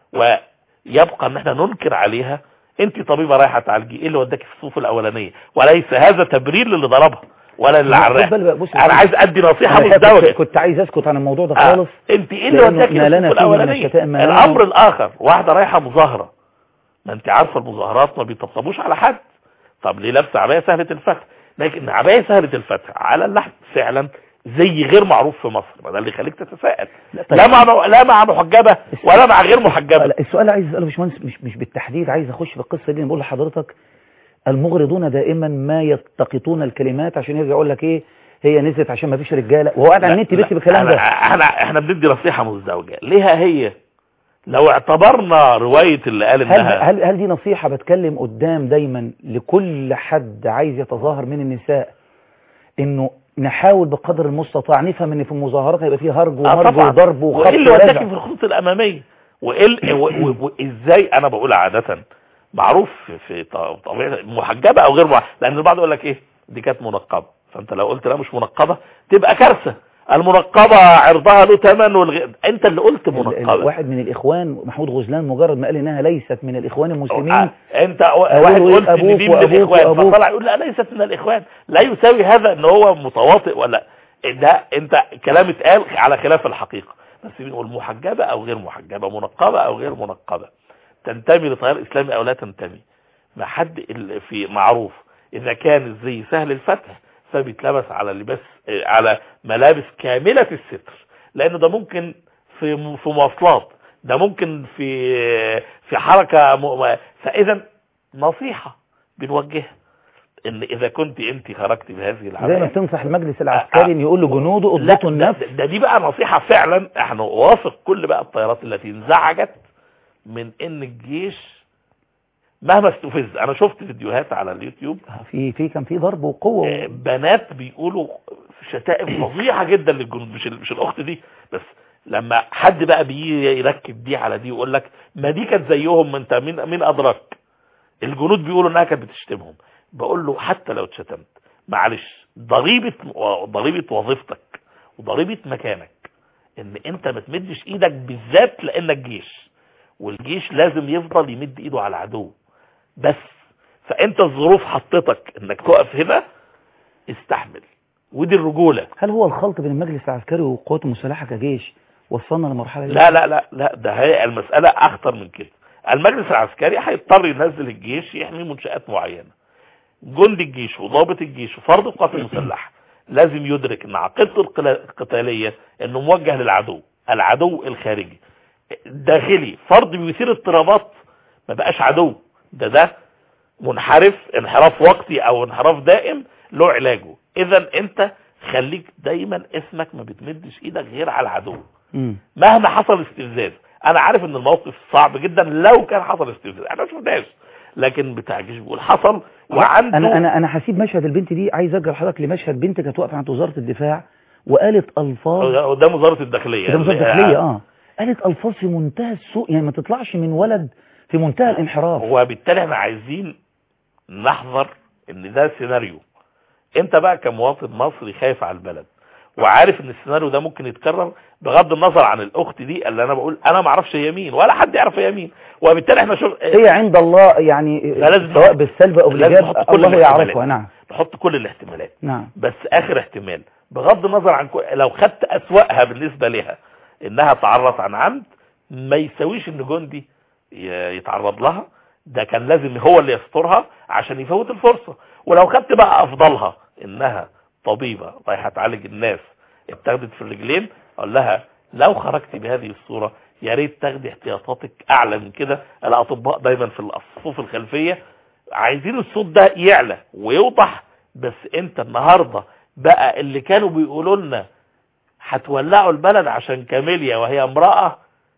ويبقى ان احنا ننكر عليها انت طبيبه رايحه تعالجي ايه اللي وداكي في الصفوف الاولانيه وليس هذا تبرير للي ضربها ولا اللي خد عراها بالك بقى، بص انا عايز ادي نصيحه أنا كنت- مزدوجه كنت عايز اسكت عن الموضوع ده آه. خالص انت ايه اللي لأنه وداكي ما لنا للصفوف فيه من الاولانيه الشتائم ما لنا. الامر الاخر واحده رايحه مظاهره ما انت عارفه المظاهرات ما بيطبطبوش على حد طب ليه لابسه عبايه سهله الفتح لكن عبايه سهله الفتح على اللحم فعلا زي غير معروف في مصر ما ده اللي يخليك تتساءل طيب. لا مع لا مع محجبه ولا مع غير محجبه لا، السؤال اللي عايز اساله يا باشمهندس مش مش بالتحديد عايز اخش في القصه دي بقول لحضرتك المغرضون دائما ما يلتقطون الكلمات عشان يرجع يقول لك ايه هي نزلت عشان ما فيش رجاله وهو قاعد على النت بيكتب الكلام احنا ده احنا احنا بندي نصيحه مزدوجه ليها هي لو اعتبرنا روايه اللي قال هل انها هل هل دي نصيحه بتكلم قدام دايما لكل حد عايز يتظاهر من النساء انه نحاول بقدر المستطاع نفهم ان في المظاهرات هيبقى فيه هرج آه ومرج طبعا. وضرب وخبط وايه اللي ورزع. وداكي في الخطوط الاماميه وايه ال- و- و- وازاي انا بقول عاده معروف في- في ط- طبيعه محجبه او غير محجبه لان البعض يقول لك ايه دي كانت منقبه فانت لو قلت لا مش منقبه تبقى كارثه المنقبه عرضها له ثمن والغ... انت اللي قلت ال- ال- منقبه واحد من الاخوان محمود غزلان مجرد ما قال انها ليست من الاخوان المسلمين آه، انت قالوا واحد له قلت ان أبوك دي من وأبوك الاخوان وأبوك. فطلع يقول لا ليست من الاخوان لا يساوي هذا ان هو متواطئ ولا ده انت كلام اتقال على خلاف الحقيقه بس بنقول محجبه او غير محجبه منقبه او غير منقبه تنتمي لتيار اسلامي او لا تنتمي ما حد ال- في معروف اذا كان الزي سهل الفتح فبيتلبس على لباس آه، على ملابس كامله الستر لان ده ممكن في م- في مواصلات ده ممكن في في حركه م- فاذا نصيحه بنوجهها ان اذا كنت انت خرجت بهذه زي ما العمليه بتنصح المجلس العسكري ان يقول لجنوده لا اضبطوا ده, النفس ده دي بقى نصيحة فعلا احنا واثق كل بقى الطيارات التي انزعجت من ان الجيش مهما استفز انا شفت فيديوهات على اليوتيوب في في كان في ضرب وقوه آه، بنات بيقولوا شتائم فظيعة جدا للجنود مش ال- مش الاخت دي بس لما حد بقى بيجي يركب دي على دي ويقول لك ما دي كانت زيهم ما انت مين مين ادراك الجنود بيقولوا انها كانت بتشتمهم بقول له حتى لو اتشتمت معلش ضريبه ضريبه وظيفتك وضريبه مكانك ان انت ما تمدش ايدك بالذات لانك جيش والجيش لازم يفضل يمد ايده على العدو بس فانت الظروف حطتك انك تقف هنا استحمل ودي الرجوله هل هو الخلط بين المجلس العسكري والقوات المسلحه كجيش وصلنا لمرحله دي؟ لا لا لا لا ده هي المسألة أخطر من كده المجلس العسكري هيضطر ينزل الجيش يحمي منشآت معينة جندي الجيش وضابط الجيش وفرد القوات المسلحة لازم يدرك ان عقيدته القلا- القتالية انه موجه للعدو العدو الخارجي داخلي فرد بيثير اضطرابات ما بقاش عدو ده ده منحرف انحراف وقتي او انحراف دائم له علاجه اذا انت خليك دايما اسمك ما بتمدش ايدك غير على العدو مم. مهما حصل استفزاز انا عارف ان الموقف صعب جدا لو كان حصل استفزاز احنا ما شفناش لكن بتاع الجيش بيقول حصل وعنده انا انا انا هسيب مشهد البنت دي عايز ارجع لحضرتك لمشهد بنت كانت واقفه عند وزاره الدفاع وقالت الفاظ قدام وزاره الداخليه ده وزاره الداخليه اه قالت الفاظ في منتهى السوء يعني ما تطلعش من ولد في منتهى الانحراف وبالتالي احنا عايزين نحذر ان ده سيناريو انت بقى كمواطن مصري خايف على البلد وعارف ان السيناريو ده ممكن يتكرر بغض النظر عن الاخت دي اللي انا بقول انا ما اعرفش هي مين ولا حد يعرف هي مين وبالتالي احنا شوف هي عند الله يعني لا، لازم سواء نحط- بالسلب او لازم بالايجاب نحط كل الله الاحتمالات. يعرفها نعم نحط كل الاحتمالات نعم بس اخر احتمال بغض النظر عن كو... لو خدت اسوأها بالنسبة لها انها تعرض عن عمد ما يساويش ان جندي ي- يتعرض لها ده كان لازم هو اللي يسترها عشان يفوت الفرصة ولو خدت بقى افضلها انها طبيبة رايحة تعالج الناس اتاخدت في الرجلين اقول لها لو خرجتي بهذه الصورة يا ريت تاخدي احتياطاتك اعلى من كده الاطباء دايما في الصفوف الخلفية عايزين الصوت ده يعلى ويوضح بس انت النهاردة بقى اللي كانوا بيقولوا لنا هتولعوا البلد عشان كاميليا وهي امرأة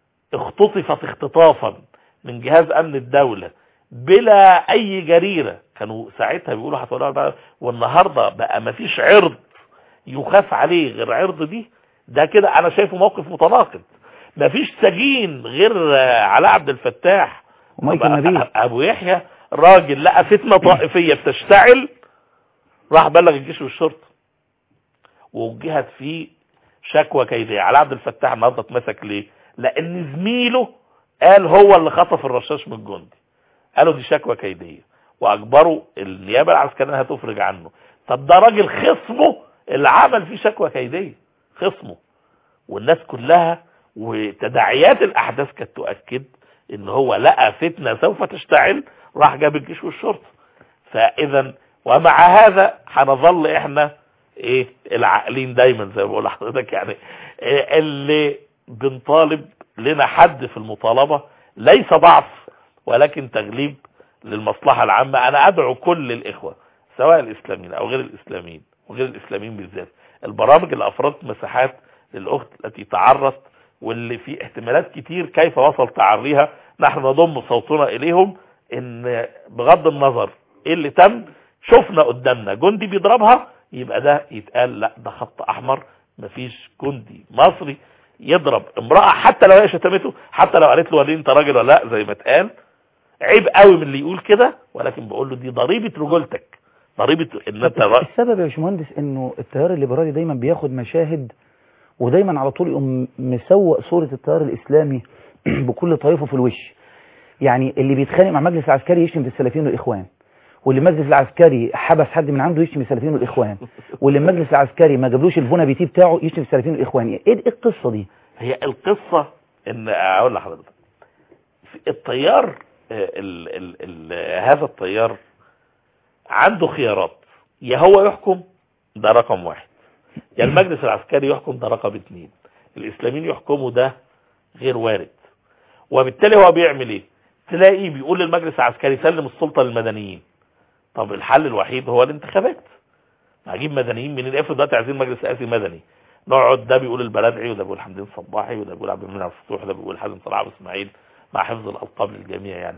اختطفت اختطافا من جهاز امن الدولة بلا اي جريرة كانوا ساعتها بيقولوا هتولعوا البلد والنهاردة بقى مفيش عرض يخاف عليه غير عرض دي ده كده انا شايفه موقف متناقض مفيش سجين غير آه، علاء عبد الفتاح ومايكل أبو- نبيل. ابو يحيى راجل لقى فتنة طائفية بتشتعل راح بلغ الجيش والشرطة ووجهت فيه شكوى كيدية على عبد الفتاح النهارده اتمسك ليه لان زميله قال هو اللي خطف الرشاش من الجندي قالوا دي شكوى كيدية واجبروا النيابة العسكرية انها تفرج عنه طب ده راجل خصمه اللي عمل فيه شكوى كيدية خصمه والناس كلها وتداعيات الاحداث كانت تؤكد ان هو لقى فتنة سوف تشتعل راح جاب الجيش والشرطة فاذا ومع هذا هنظل احنا ايه العاقلين دايما زي ما بقول لحضرتك يعني إيه اللي بنطالب لنا حد في المطالبة ليس ضعف ولكن تغليب للمصلحة العامة انا ادعو كل الاخوة سواء الاسلاميين او غير الاسلاميين وغير الاسلاميين بالذات البرامج اللي افرضت مساحات للاخت التي تعرضت واللي في احتمالات كتير كيف وصل تعريها نحن نضم صوتنا اليهم ان بغض النظر ايه اللي تم شفنا قدامنا جندي بيضربها يبقى ده يتقال لا ده خط احمر مفيش جندي مصري يضرب امرأة حتى لو هي شتمته حتى لو قالت له وليه انت راجل ولا لا زي ما اتقال عيب قوي من اللي يقول كده ولكن بقول له دي ضريبة رجولتك ضريبة ان انت را- السبب يا باشمهندس انه التيار الليبرالي دايما بياخد مشاهد ودايما على طول يقوم مسوق صورة التيار الاسلامي بكل طائفه في الوش يعني اللي بيتخانق مع مجلس العسكري يشتم في السلفيين والاخوان واللي المجلس العسكري حبس حد من عنده يشتم السلفيين والاخوان واللي المجلس العسكري ما جابلوش الفونا بي تي بتاعه يشتم السلفيين والاخوان ايه إيه القصه دي هي القصة ان اقول لحضرتك في الطيار آه، ال ال ال هذا الطيار عنده خيارات يا هو يحكم ده رقم واحد يا المجلس العسكري يحكم ده رقم اتنين الاسلاميين يحكموا ده غير وارد وبالتالي هو بيعمل ايه تلاقيه بيقول للمجلس العسكري سلم السلطة للمدنيين طب الحل الوحيد هو الانتخابات هجيب مدنيين منين افرض دلوقتي عايزين مجلس رئاسي مدني نقعد ده بيقول البلدعي وده بيقول حمدين صباحي وده بيقول عبد المنعم فتوح وده بيقول حازم صلاح ابو اسماعيل مع حفظ الالقاب للجميع يعني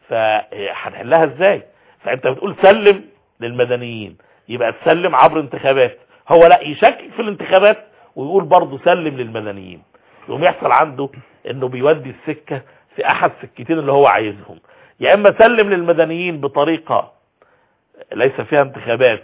فهنحلها ازاي فانت بتقول سلم للمدنيين يبقى تسلم عبر انتخابات هو لا يشكك في الانتخابات ويقول برضه سلم للمدنيين يقوم يحصل عنده انه بيودي السكة في احد سكتين اللي هو عايزهم يا اما سلم للمدنيين بطريقة ليس فيها انتخابات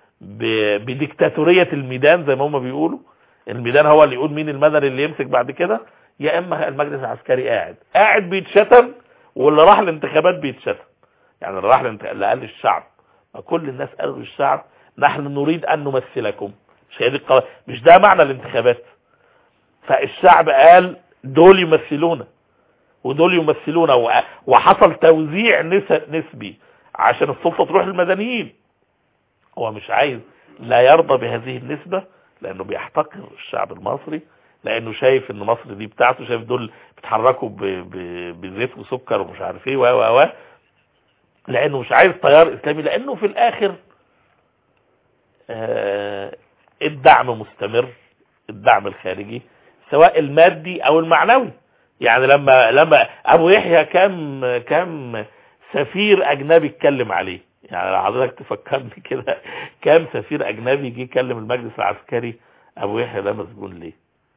ب- بديكتاتورية الميدان زي ما هم بيقولوا الميدان هو اللي يقول مين المدني اللي يمسك بعد كده يا اما المجلس العسكري قاعد قاعد بيتشتم واللي راح الانتخابات بيتشتم يعني اللي راح الانت- اللي قال الشعب كل الناس قالوا للشعب نحن نريد ان نمثلكم مش هي دي القضية مش ده معنى الانتخابات فالشعب قال دول يمثلونا ودول يمثلونا و- وحصل توزيع نس- نسبي عشان السلطة تروح للمدنيين هو مش عايز لا يرضى بهذه النسبة لانه بيحتقر الشعب المصري لانه شايف ان مصر دي بتاعته شايف دول بيتحركوا ب- ب- بزيت وسكر ومش عارف ايه و و و لانه مش عايز تيار اسلامي لانه في الاخر آه، الدعم مستمر الدعم الخارجي سواء المادي او المعنوي يعني لما لما ابو يحيى كم كم سفير اجنبي اتكلم عليه يعني لو حضرتك تفكرني كده كام سفير اجنبي جه يكلم المجلس العسكري ابو يحيى ده مسجون ليه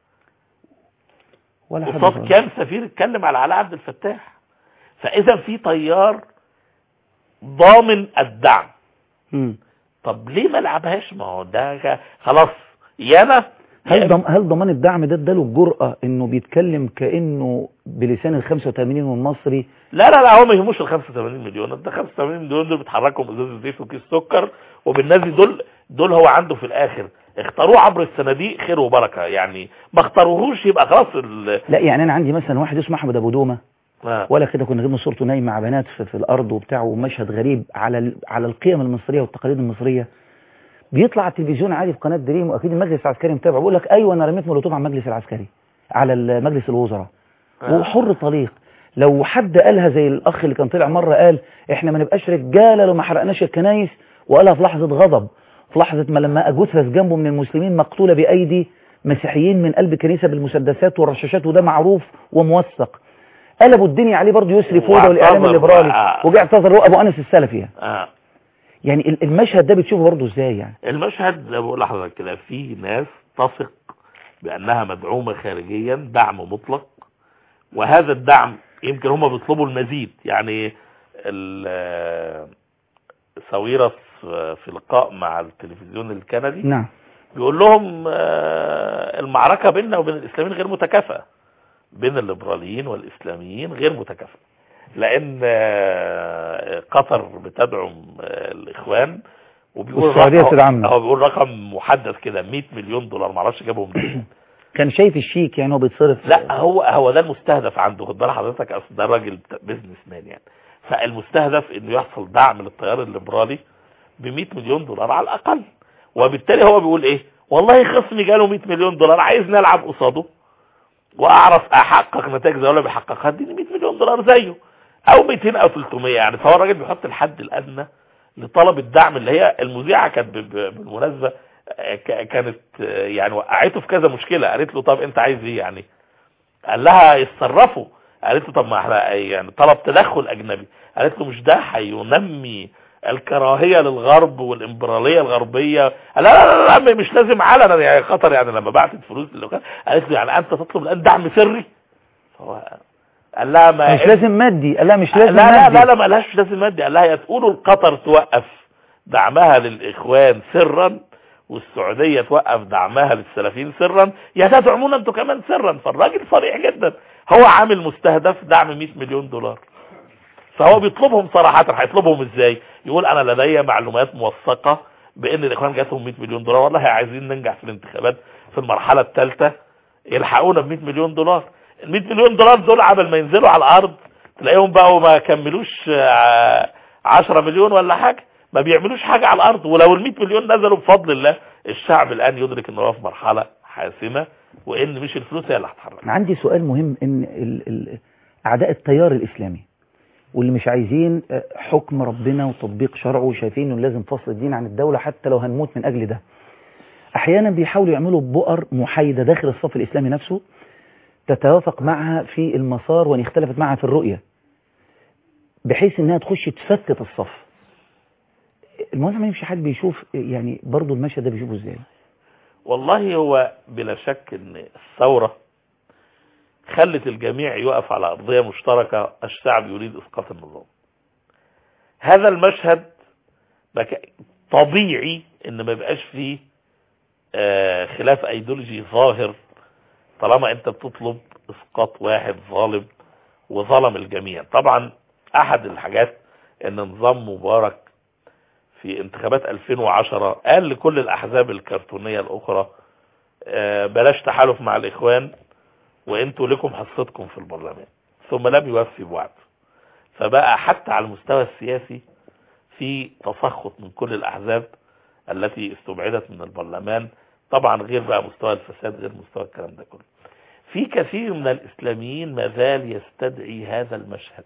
ولا حد قصاد خالص. كام سفير اتكلم على علاء عبد الفتاح فاذا في تيار ضامن الدعم مم. طب ليه ما لعبهاش ما هو ده ك- خلاص يا انا هل ضم هل ضمان الدعم ده اداله الجرأة انه بيتكلم كانه بلسان ال 85 المصري لا لا لا هو ما يهموش ال 85 مليون ده 85 مليون دول بيتحركوا بازازه زيت وكيس سكر وبالناس دي دول دول هو عنده في الاخر اختاروه عبر الصناديق خير وبركه يعني ما اختاروهوش يبقى خلاص ال... لا يعني انا عندي مثلا واحد اسمه احمد ابو دومه آه. ولا كده كنا جبنا صورته نايم مع بنات في, في الارض وبتاع ومشهد غريب على ال- على القيم المصريه والتقاليد المصريه بيطلع على التلفزيون عادي في قناه دريم واكيد المجلس العسكري متابع بيقول لك ايوه انا رميت مولوتوف على المجلس العسكري على ال- مجلس الوزراء آه. وحر طليق لو حد قالها زي الاخ اللي كان طلع مره قال احنا ما نبقاش رجاله لو ما حرقناش الكنايس وقالها في لحظه غضب في لحظه ما لما جثث جنبه من المسلمين مقتوله بايدي مسيحيين من قلب كنيسه بالمسدسات والرشاشات وده معروف وموثق قلبوا الدنيا عليه برضه يسري فوده والاعلام واعتذر الليبرالي و- وجاء اعتذر هو ابو انس السلفي يعني. آه. يعني ال- المشهد ده بتشوفه برضه ازاي يعني المشهد زي ما بقول لحضرتك كده في ناس تثق بانها مدعومه خارجيا دعم مطلق وهذا الدعم يمكن هم بيطلبوا المزيد يعني ال- ساويرس في لقاء مع التلفزيون الكندي نعم بيقول لهم آه، المعركة بيننا وبين الإسلاميين غير متكافئة بين الليبراليين والإسلاميين غير متكافئة لأن آه، قطر بتدعم آه، الإخوان وبيقول والسعودية رقم- تدعمنا. هو بيقول رقم محدد كده 100 مليون دولار معرفش جابهم منين كان شايف الشيك يعني هو بيتصرف لا هو هو ده المستهدف عنده خد بال حضرتك اصل ده راجل بتاع بيزنس مان يعني فالمستهدف انه يحصل دعم للتيار الليبرالي ب 100 مليون دولار على الاقل وبالتالي هو بيقول ايه والله خصمي جاله 100 مليون دولار عايز نلعب قصاده واعرف احقق نتائج زي اللي بيحققها اديني 100 مليون دولار زيه او 200 او 300 يعني فهو الراجل بيحط الحد الادنى لطلب الدعم اللي هي المذيعه كانت ب- ب- بالمناسبه آه، ك- كانت آه، يعني وقعته في كذا مشكله قالت له طب انت عايز ايه يعني قال لها يتصرفوا قالت له طب ما احنا يعني طلب تدخل اجنبي قالت له مش ده هينمي الكراهيه للغرب والامبراليه الغربيه قال لا لا لا, لا مش لازم علنا يعني قطر يعني لما بعتت فلوس للوكالة قالت له يعني انت تطلب الان دعم سري فهو قال لها ما مش لازم مادي لا مش لا لازم لا مادي لا لا ما لهاش لازم مادي قال لها يا تقولوا القطر توقف دعمها للاخوان سرا والسعوديه توقف دعمها للسلفيين سرا يا تدعمونا انتوا كمان سرا فالراجل صريح جدا هو عامل مستهدف دعم 100 مليون دولار فهو بيطلبهم صراحه هيطلبهم ازاي يقول انا لدي معلومات موثقه بان الاخوان جاتهم 100 مليون دولار والله عايزين ننجح في الانتخابات في المرحله الثالثه يلحقونا ب 100 مليون دولار ال 100 مليون دولار دول قبل ما ينزلوا على الارض تلاقيهم بقوا ما كملوش آه، 10 مليون ولا حاجه ما بيعملوش حاجه على الارض ولو ال 100 مليون نزلوا بفضل الله الشعب الان يدرك ان هو في مرحله حاسمه وان مش الفلوس هي اللي هتحرك أنا عندي سؤال مهم ان ال ال اعداء التيار الاسلامي واللي مش عايزين آه، حكم ربنا وتطبيق شرعه وشايفين انه لازم فصل الدين عن الدولة حتى لو هنموت من اجل ده احيانا بيحاولوا يعملوا بؤر محايدة داخل الصف الاسلامي نفسه تتوافق معها في المسار وان اختلفت معها في الرؤية بحيث انها تخش تفتت الصف المهم يمشي حد بيشوف يعني برضو المشهد ده بيشوفه ازاي والله هو بلا شك ان الثورة خلت الجميع يقف على أرضية مشتركة الشعب يريد إسقاط النظام هذا المشهد بك- طبيعي ان ما يبقاش فيه آه، خلاف ايديولوجي ظاهر طالما انت بتطلب اسقاط واحد ظالم وظلم الجميع طبعا احد الحاجات ان نظام مبارك في انتخابات 2010 قال لكل الاحزاب الكرتونية الاخرى آه، بلاش تحالف مع الاخوان وانتوا لكم حصتكم في البرلمان ثم لم يوفي بوعده فبقى حتى على المستوى السياسي في تسخط من كل الاحزاب التي استبعدت من البرلمان طبعا غير بقى مستوى الفساد غير مستوى الكلام ده كله في كثير من الاسلاميين ما زال يستدعي هذا المشهد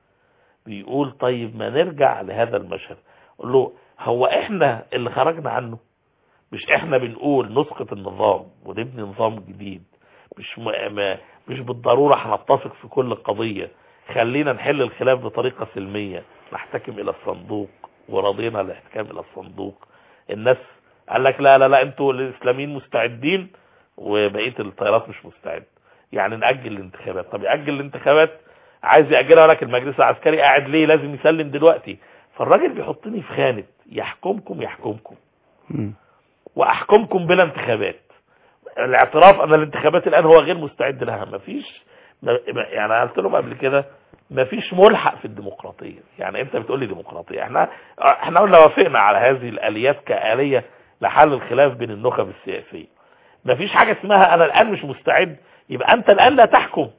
بيقول طيب ما نرجع لهذا المشهد قول له هو احنا اللي خرجنا عنه مش احنا بنقول نسقط النظام ونبني نظام جديد مش م... ما مش بالضرورة هنتفق في كل قضية خلينا نحل الخلاف بطريقة سلمية نحتكم الى الصندوق ورضينا الاحتكام الى الصندوق الناس قال لك لا لا لا انتوا الاسلاميين مستعدين وبقية التيارات مش مستعد يعني نأجل الانتخابات طب يأجل الانتخابات عايز يأجلها لك المجلس العسكري قاعد ليه لازم يسلم دلوقتي فالراجل بيحطني في خانة يحكمكم يحكمكم مم. واحكمكم بلا انتخابات الاعتراف ان الانتخابات الان هو غير مستعد لها مفيش ما- ما- يعني قلت لهم قبل كده مفيش ملحق في الديمقراطيه يعني انت بتقول لي ديمقراطيه احنا احنا قلنا وافقنا على هذه الاليات كاليه لحل الخلاف بين النخب السياسيه مفيش حاجه اسمها انا الان مش مستعد يبقى انت الان لا تحكم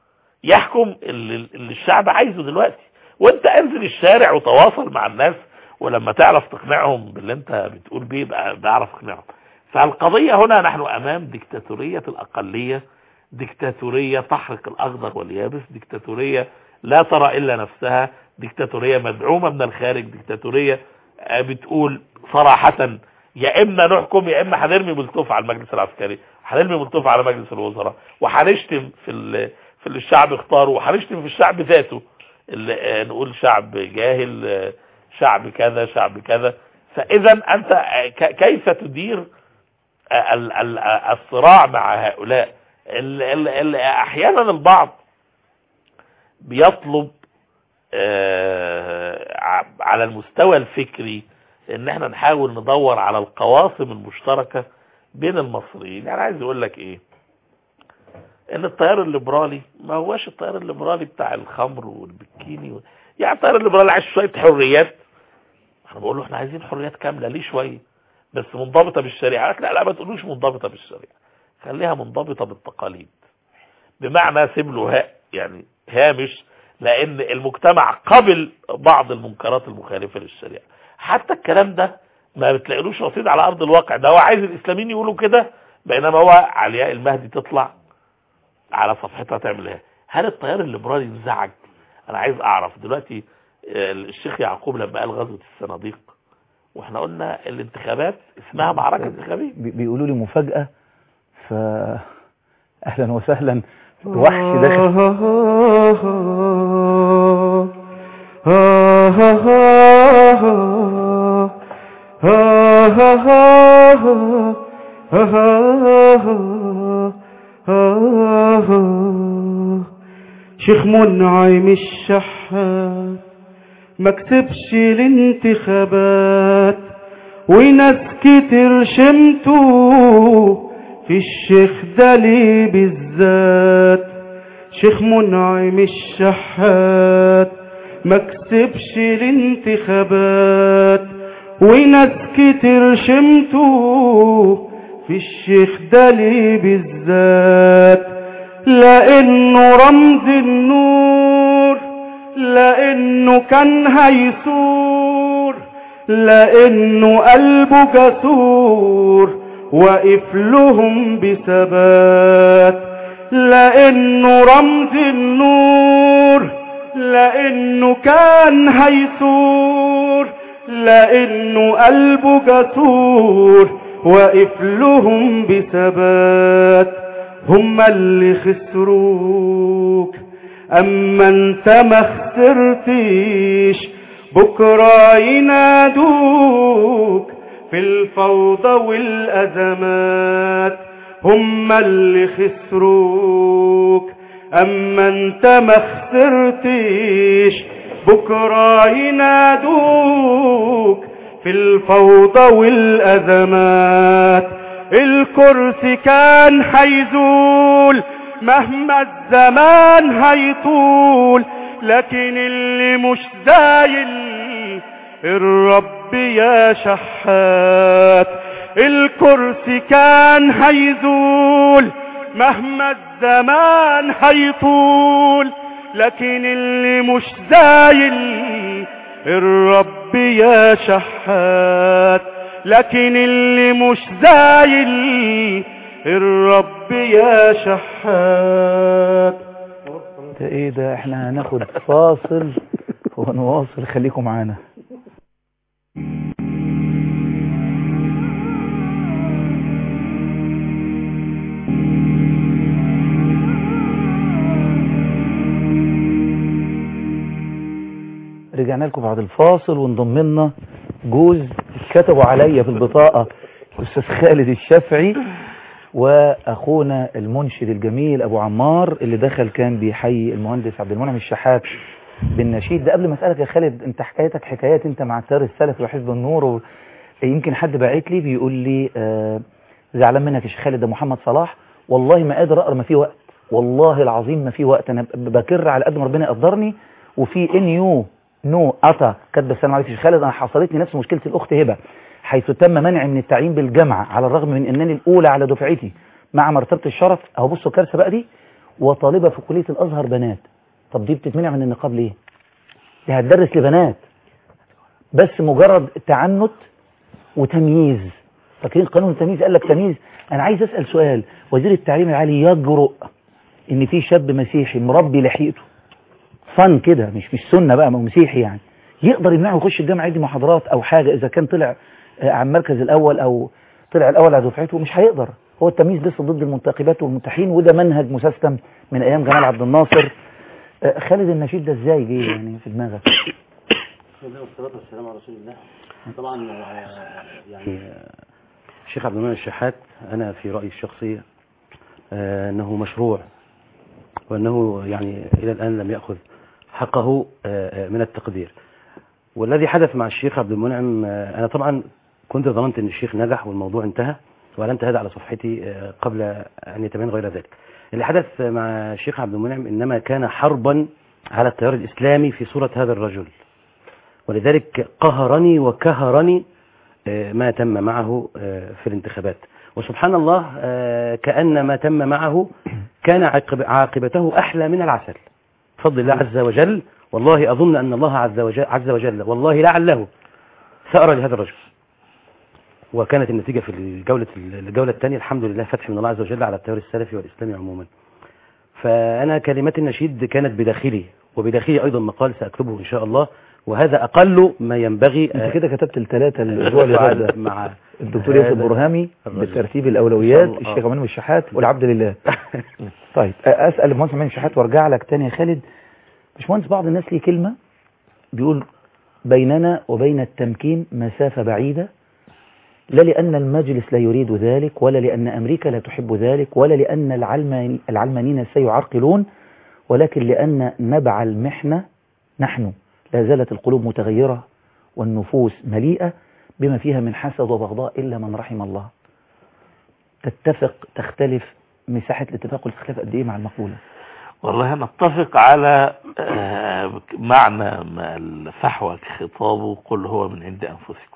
يحكم اللي, اللي الشعب عايزه دلوقتي وانت انزل الشارع وتواصل مع الناس ولما تعرف تقنعهم باللي انت بتقول بيه بقى بعرف اقنعهم فالقضية هنا نحن امام ديكتاتورية الاقلية ديكتاتورية تحرق الاخضر واليابس ديكتاتورية لا ترى الا نفسها ديكتاتورية مدعومة من الخارج ديكتاتورية آه، بتقول صراحة يا اما نحكم يا اما هنرمي ملتوف على المجلس العسكري هنرمي ملتوف على مجلس الوزراء وهنشتم في ال- في اللي الشعب اختاره وهنشتم في الشعب ذاته اللي آه، نقول شعب جاهل آه، شعب كذا شعب كذا فاذا انت آه، ك- كيف تدير آه، ال- ال- آه، الصراع مع هؤلاء ال- ال- ال- احيانا البعض بيطلب آه، ع- على المستوى الفكري ان احنا نحاول ندور على القواسم المشتركة بين المصريين يعني عايز اقول لك ايه ان التيار الليبرالي ما هوش التيار الليبرالي بتاع الخمر والبكيني و... يعني التيار الليبرالي عايز شوية حريات انا بقول له احنا عايزين حريات كاملة ليه شوية بس منضبطة بالشريعة قالت لا لا ما تقولوش منضبطة بالشريعة خليها منضبطة بالتقاليد بمعنى سيب له ها يعني هامش لان المجتمع قبل بعض المنكرات المخالفة للشريعة حتى الكلام ده ما بتلاقيلوش رصيد على ارض الواقع ده هو عايز الاسلاميين يقولوا كده بينما هو علياء المهدي تطلع على صفحتها تعمل ايه هل التيار الليبرالي انزعج انا عايز اعرف دلوقتي آه، الشيخ يعقوب لما قال غزوة الصناديق واحنا قلنا الانتخابات اسمها معركة انتخابية بي- بيقولوا لي مفاجأة ف اهلا وسهلا وحش داخل شيخ منعم الشحات ما كسبش الانتخابات وناس كتير شمتوا في الشيخ ده ليه بالذات شيخ منعم الشحات ما كسبش الانتخابات وناس كتير شمتوا في الشيخ ده ليه بالذات لانه رمز النور لانه كان هيثور لانه قلبه جسور واقف لهم بثبات لانه رمز النور لانه كان هيثور لانه قلبه جسور واقف لهم بثبات هم اللي خسروك اما انت ما خسرتش بكره ينادوك في الفوضى والازمات هم اللي خسروك اما انت ما خسرتش بكره ينادوك في الفوضى والازمات الكرسي كان هيزول مهما الزمان هيطول لكن اللي مش زايل الرب يا شحات الكرسي كان هيزول مهما الزمان هيطول لكن اللي مش زايل الرب يا شحات لكن اللي مش زايل الرب يا شحات ده ايه ده احنا هناخد فاصل ونواصل خليكم معانا رجعنا لكم بعد الفاصل وانضم لنا جوز كتبوا عليا في البطاقة الأستاذ خالد الشافعي وأخونا المنشد الجميل أبو عمار اللي دخل كان بيحيي المهندس عبد المنعم الشحات بالنشيد ده قبل ما أسألك يا خالد أنت حكايتك حكايات أنت مع التيار السلفي وحزب النور و... يمكن حد باعت لي بيقول لي آه زعلان منك يا شيخ خالد ده محمد صلاح والله ما قادر أقرأ ما في وقت والله العظيم ما في وقت أنا بكر على قد ما ربنا يقدرني وفي ان يو نو أتا كاتبه السلام عليكم يا شيخ خالد أنا حصلتني نفس مشكلة الأخت هبة حيث تم منعي من التعيين بالجامعة على الرغم من أنني الأولى على دفعتي مع مرتبة الشرف أهو بصوا الكارثة بقى دي وطالبة في كلية الأزهر بنات طب دي بتتمنع من النقاب ليه؟ دي هتدرس لبنات بس مجرد تعنت وتمييز فاكرين قانون التمييز قال لك تمييز أنا عايز أسأل سؤال وزير التعليم العالي يجرؤ إن في شاب مسيحي مربي لحيته فن كده مش مش سنة بقى ما هو مسيحي يعني يقدر يمنعه يخش الجامعة يدي محاضرات او حاجة اذا كان طلع آه، عن المركز الاول او طلع الاول على دفعته مش هيقدر هو التمييز لسه ضد المنتخبات والمتحين وده منهج مسيستم من ايام جمال عبد الناصر آه، خالد النشيد ده ازاي جه يعني في دماغك بسم الله والصلاة والسلام على رسول الله طبعا آه، يعني آه، الشيخ عبد المنعم الشحات أنا في رأيي الشخصي آه، أنه مشروع وأنه يعني إلى الآن لم يأخذ حقه آه، آه، من التقدير والذي حدث مع الشيخ عبد المنعم آه، أنا طبعا كنت ظننت أن الشيخ نجح والموضوع انتهى وأعلنت هذا على صفحتي آه، قبل أن يتبين غير ذلك اللي حدث مع الشيخ عبد المنعم إنما كان حربا على التيار الإسلامي في صورة هذا الرجل ولذلك قهرني وكهرني آه، ما تم معه آه، في الانتخابات وسبحان الله آه، كأن ما تم معه كان عاقب- عاقبته أحلى من العسل بفضل الله عز وجل والله أظن أن الله عز وجل, عز وجل والله لعله ثأر لهذا الرجل وكانت النتيجة في الجولة الجولة الثانية الحمد لله فتح من الله عز وجل على التيار السلفي والإسلامي عموما فأنا كلمات النشيد كانت بداخلي وبداخلي أيضا مقال سأكتبه إن شاء الله وهذا أقل ما ينبغي انت كده كتبت الثلاثة الاسبوع اللي فات ده مع الدكتور ياسر هذا برهامي الرجل. بالترتيب الاولويات إن شاء الله. الشيخ عماد الشحات والعبد لله طيب اسال المهندس عماد الشحات وارجع لك تاني يا خالد باشمهندس بعض الناس ليه كلمه بيقول بيننا وبين التمكين مسافه بعيده لا لأن المجلس لا يريد ذلك ولا لأن أمريكا لا تحب ذلك ولا لأن العلماني العلمانيين سيعرقلون ولكن لأن نبع المحنة نحن لا زالت القلوب متغيرة والنفوس مليئة بما فيها من حسد وبغضاء إلا من رحم الله تتفق تختلف مساحة الاتفاق والاختلاف قد إيه مع المقولة والله نتفق على آه، معنى ما الفحوى خطابه قل هو من عند أنفسكم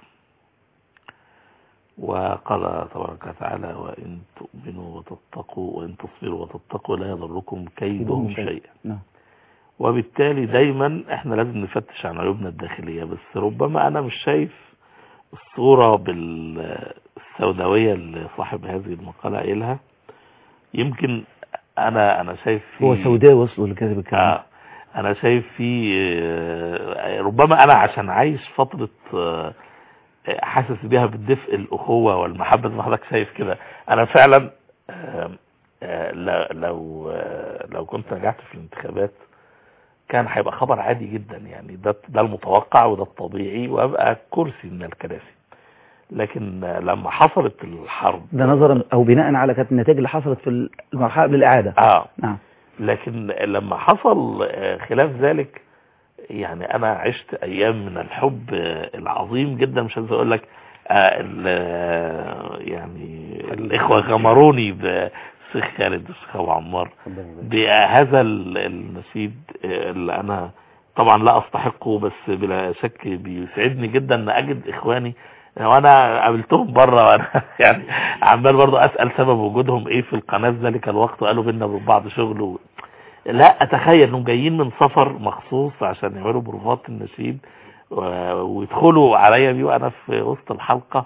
وقال تبارك وتعالى وإن تؤمنوا وتتقوا وإن تصبروا وتتقوا لا يضركم كيدهم شيئا نعم وبالتالي دايما احنا لازم نفتش عن عيوبنا الداخلية بس ربما انا مش شايف الصورة بالسوداوية اللي صاحب هذه المقالة قايلها يمكن انا انا شايف في هو سوداوي وصلوا لكذب الكلام آه انا شايف في آه، ربما انا عشان عايش فترة آه، حاسس بيها بالدفء الاخوة والمحبة زي ما حضرتك شايف كده انا فعلا آه، آه، ل- لو آه، لو كنت نجحت في الانتخابات كان هيبقى خبر عادي جدا يعني ده ده المتوقع وده الطبيعي وابقى كرسي من الكراسي لكن آه، لما حصلت الحرب ده نظرا أو بناء على كانت النتائج اللي حصلت في المرحلة قبل الإعادة اه نعم لكن لما حصل آه، خلاف ذلك يعني انا عشت ايام من الحب آه، العظيم جدا مش عايز اقول لك آه، ال- آه، يعني الاخوه غمروني بالشيخ خالد والشيخ ابو عمار بهذا ال- النشيد آه، اللي انا طبعا لا استحقه بس بلا شك بيسعدني جدا ان اجد اخواني وانا قابلتهم بره وانا يعني عمال برضه اسال سبب وجودهم ايه في القناه في ذلك الوقت وقالوا بينا وبين بعض شغل و... لا اتخيل انهم جايين من سفر مخصوص عشان يعملوا بروفات النشيد و... ويدخلوا عليا بيه وانا في وسط الحلقه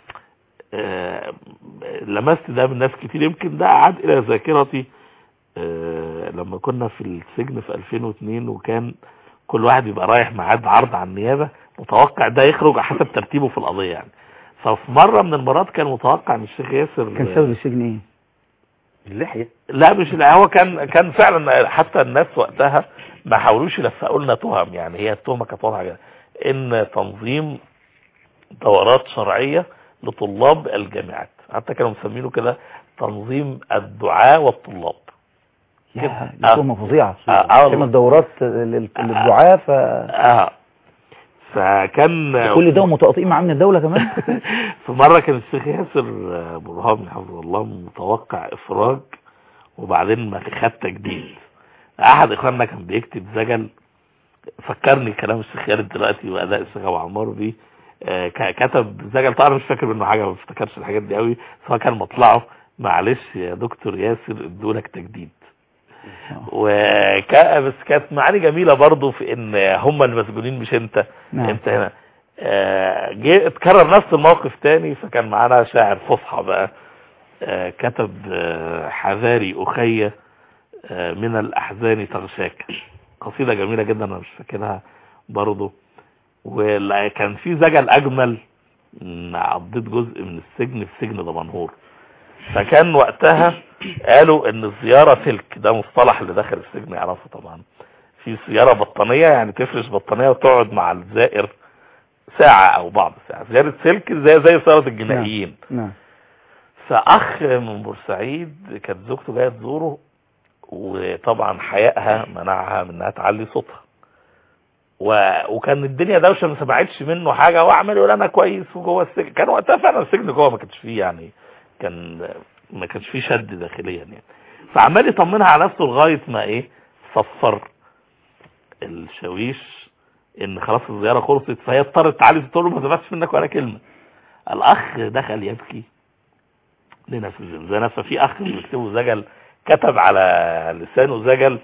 آه، لمست ده من ناس كتير يمكن ده عاد الى ذاكرتي آه، لما كنا في السجن في 2002 وكان كل واحد يبقى رايح ميعاد عرض على النيابه متوقع ده يخرج حسب ترتيبه في القضيه يعني ففي مره من المرات كان متوقع ان الشيخ ياسر كان سبب السجن إيه؟ اللحية لا مش لا هو كان كان فعلا حتى الناس وقتها ما حاولوش يلفقوا لنا تهم يعني هي التهمه كانت واضحه جدا ان تنظيم دورات شرعيه لطلاب الجامعات حتى كانوا مسمينه كده تنظيم الدعاة والطلاب يا دي آه. تهمة فظيعة آه، آه والله. تعمل دورات لل- للدعاة ف اه فكان كل ده متقاطعين مع امن الدولة كمان في مرة كان الشيخ ياسر برهامي حفظه الله متوقع افراج وبعدين ما خد تجديد احد اخواننا كان بيكتب زجل فكرني كلام الشيخ خالد دلوقتي واداء الشيخ ابو عمار بيه آه، ك- كتب زجل طبعا مش فاكر منه حاجه ما بفتكرش الحاجات دي قوي بس هو كان مطلعه معلش يا دكتور ياسر ادولك تجديد وكا بس كانت معاني جميله برضو في ان هم المسجونين مش انت نعم. انت هنا آه، جه اتكرر نفس الموقف تاني فكان معانا شاعر فصحى بقى آه، كتب آه، حذاري أخي آه، من الأحزان تغشاك قصيدة جميلة جدا أنا مش فاكرها برضو وكان في زجل أجمل إن قضيت جزء من السجن في سجن دمنهور فكان وقتها قالوا ان الزيارة سلك ده مصطلح اللي داخل السجن يعرفه طبعا في زيارة بطانية يعني تفرش بطانية وتقعد مع الزائر ساعة او بعض ساعة زيارة سلك زي زي زيارة الجنائيين نعم فاخ من بورسعيد كانت زوجته جايه تزوره وطبعا حيائها منعها من انها تعلي صوتها و... وكان الدنيا دوشه ما سمعتش منه حاجه واعمل يقول انا كويس وجوه السجن كان وقتها فعلا السجن جوه ما كانش فيه يعني كان ما كانش فيه شد داخليا يعني فعمال يطمنها على نفسه لغايه ما ايه صفر الشاويش ان خلاص الزياره خلصت فهي اضطرت تعالي تقول له ما سمعتش منك ولا كلمه الاخ دخل يبكي لنا في الزنزانه ففي اخ بيكتبه زجل كتب على لسانه زجل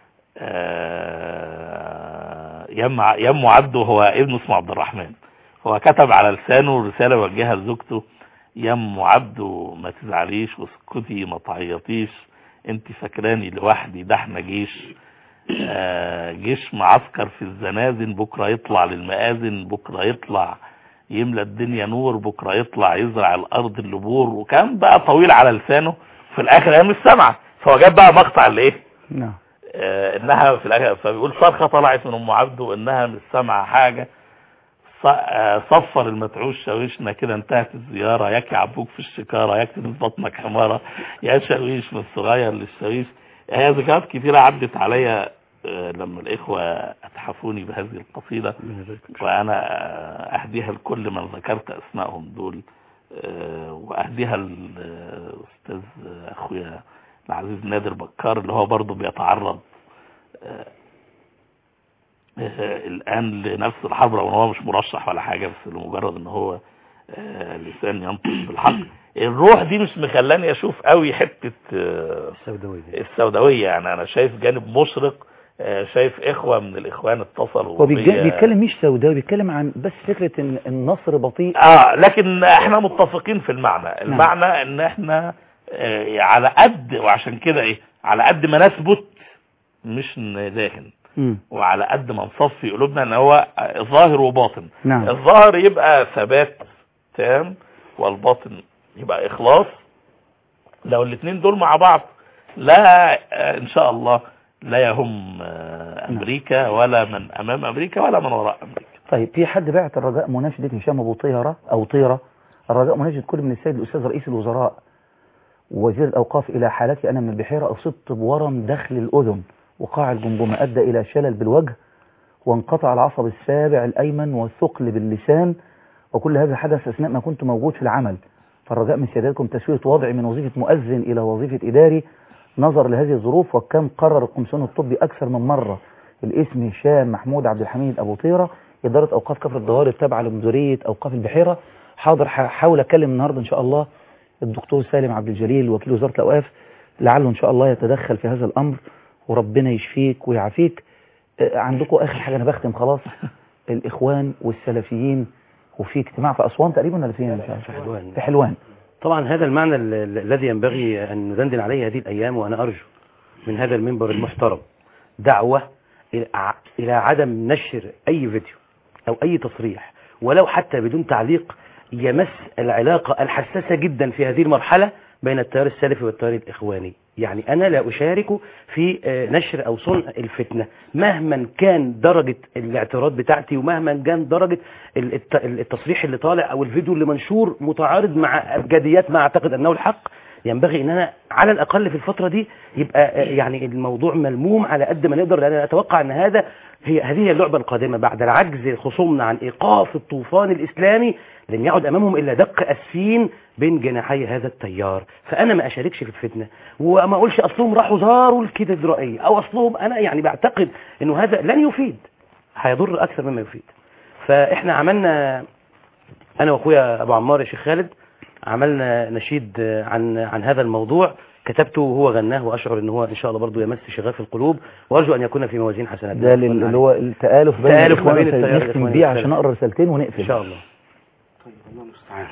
آه، يم يم عبده هو ابن اسمه عبد الرحمن هو كتب على لسانه رساله وجهها لزوجته يم عبده ما تزعليش واسكتي ما تعيطيش انت فاكراني لوحدي ده احنا جيش آه، جيش معسكر في الزنازن بكره يطلع للمآذن بكره يطلع يملى الدنيا نور بكره يطلع يزرع الارض اللبور وكان بقى طويل على لسانه في الاخر هي مش سامعه فهو جاب بقى مقطع الايه نعم آه، انها في الاخر فبيقول صرخه طلعت من ام عبده انها مش سامعه حاجه ص- آه، صفر المتعوش شاويشنا كده انتهت الزياره ياك عبوك في الشكاره ياك تنزل بطنك حماره يا شاويش من الصغير للشاويش هي ذكريات كتيره عدت عليا آه، لما الاخوه اتحفوني بهذه القصيده وانا آه، اهديها لكل من ذكرت اسمائهم دول آه، واهديها للاستاذ اخويا العزيز نادر بكار اللي هو برضه بيتعرض آه، آه، الان لنفس الحرب رغم ان هو مش مرشح ولا حاجه بس لمجرد ان هو آه، لسان ينطق بالحق الروح دي مش مخلاني اشوف قوي حته آه، السوداوية السوداويه يعني انا شايف جانب مشرق آه، شايف اخوه من الاخوان اتصلوا هو بيتج- بيا. بيتكلم مش سوداوي بيتكلم عن بس فكرة ان النصر بطيء اه لكن احنا متفقين في المعنى المعنى ان احنا آه على قد وعشان كده ايه على قد ما نثبت مش نداهن مم. وعلى قد ما نصفي قلوبنا ان هو آه، ظاهر وباطن نعم الظاهر يبقى ثبات تام والباطن يبقى اخلاص لو الاثنين دول مع بعض لا آه، ان شاء الله لا يهم آه، امريكا ولا من امام امريكا ولا من وراء امريكا طيب في حد بعت الرجاء مناشدة هشام ابو طيرة او طيرة الرجاء مناشدة كل من السيد الاستاذ رئيس الوزراء ووزير الاوقاف الى حالتي انا من البحيرة اصبت بورم داخل الاذن وقاع الجمجمة ادى الى شلل بالوجه وانقطع العصب السابع الايمن والثقل باللسان وكل هذا حدث اثناء ما كنت موجود في العمل فالرجاء من سيادتكم تسوية وضعي من وظيفة مؤذن الى وظيفة اداري نظر لهذه الظروف وكم قرر القمصان الطبي اكثر من مرة الاسم هشام محمود عبد الحميد ابو طيرة ادارة اوقاف كفر الدوار التابعة لمديرية اوقاف البحيرة حاضر هحاول اكلم النهارده ان شاء الله الدكتور سالم عبد الجليل وكيل وزارة الاوقاف لعله ان شاء الله يتدخل في هذا الامر وربنا يشفيك ويعافيك آه، عندكم اخر حاجة انا بختم خلاص الاخوان والسلفيين وفي اجتماع في اسوان تقريبا ولا فين مش عارف في حلوان. في حلوان طبعا هذا المعنى ال- ال- الذي ينبغي أن ندندن عليه هذه الأيام وأنا أرجو من هذا المنبر المحترم دعوة إلى ع- إلى عدم نشر أي فيديو أو أي تصريح ولو حتى بدون تعليق يمس العلاقة الحساسة جدا في هذه المرحلة بين التيار السلفي والتيار الإخواني يعني أنا لا أشارك في آه، نشر أو صنع الفتنة مهما كان درجة الاعتراض بتاعتي ومهما كان درجة ال- الت- التصريح اللي طالع أو الفيديو اللي منشور متعارض مع أبجديات ما أعتقد أنه الحق ينبغي ان انا على الاقل في الفتره دي يبقى آه، يعني الموضوع ملموم على قد ما نقدر لان انا اتوقع ان هذا هي هذه هي اللعبه القادمه بعد العجز خصومنا عن ايقاف الطوفان الاسلامي لن يعد امامهم الا دق اسفين بين جناحي هذا التيار فانا ما اشاركش في الفتنه وما اقولش اصلهم راحوا زاروا الكاتدرائيه او اصلهم انا يعني بعتقد انه هذا لن يفيد هيضر اكثر مما يفيد فاحنا عملنا انا واخويا ابو عمار يا شيخ خالد عملنا نشيد آه، عن عن هذا الموضوع كتبته وهو غناه واشعر ان هو ان شاء الله برضه يمس شغاف القلوب وارجو ان يكون في موازين حسنات ده لل- اللي هو التآلف بين التآلف ما الإخوان بين والسلفيين. التيار نختم الإخواني بيه عشان والسلفي. اقرا رسالتين ونقفل ان شاء الله الله المستعان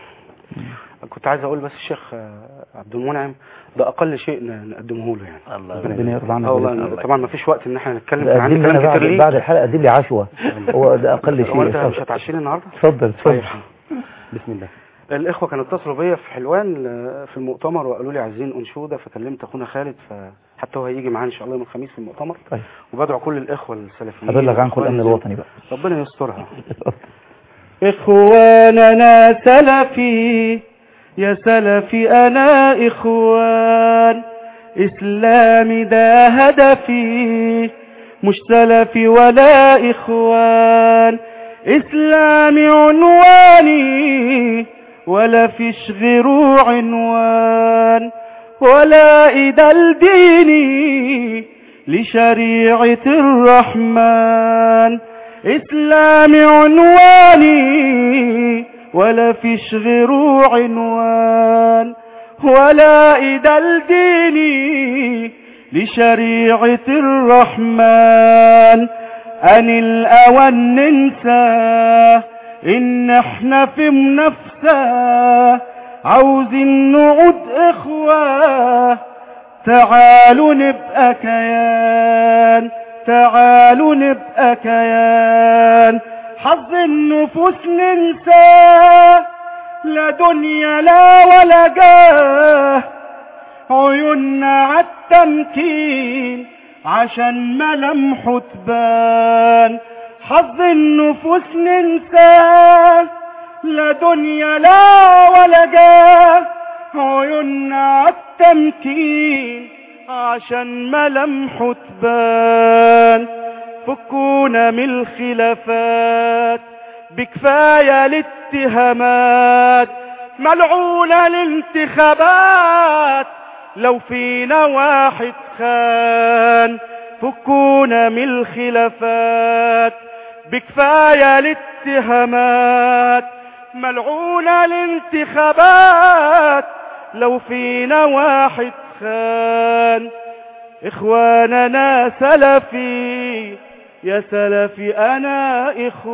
كنت عايز اقول بس الشيخ آه، عبد المنعم ده اقل شيء ن- نقدمه له يعني الله ربنا يرضى عنك اه والله ويرضى طبعا ما فيش وقت ان احنا نتكلم ده كان عندي قدم لي انا كلام بعد, كتير ليه بعد الحلقه قدم لي عشوه هو ده اقل شيء هو انت مش اتفضل هتعشيني النهارده اتفضل طيب اتفضل بسم الله الاخوه كانوا اتصلوا بيا في حلوان آه، في المؤتمر وقالوا لي عايزين انشوده فكلمت اخونا خالد فحتى هو هيجي معانا ان شاء الله يوم الخميس في المؤتمر طيب وبدعو كل الاخوه السلفيين هبلغ عنكم والإخوان الامن زي- الوطني بقى ربنا يسترها إخواننا سلفي يا سلفي أنا إخوان إسلامي ده هدفي مش سلفي ولا إخوان إسلامي عنواني ولا فيش غيره عنوان ولا إيدا الديني لشريعة الرحمن إسلامي عنواني ولا فيش غيره عنوان ولا إيدا الديني لشريعة الرحمن أن الأوان ننسى إن احنا في منافسة عاوزين نعود إخوة تعالوا نبقى كيان تعالوا نبقى كيان حظ النفوس ننسى لا دنيا لا ولا جاه عيوننا عالتمكين عشان ملامحه تبان حظ النفوس ننساه لا دنيا لا ولا جاه عيوننا عالتمكين عشان ملامحه تبان فكونا من الخلافات بكفاية الاتهامات ملعونة الانتخابات لو فينا واحد خان فكونا من الخلافات بكفاية الاتهامات ملعونة الانتخابات لو فينا واحد خان إخواننا سلفي يا سلفي أنا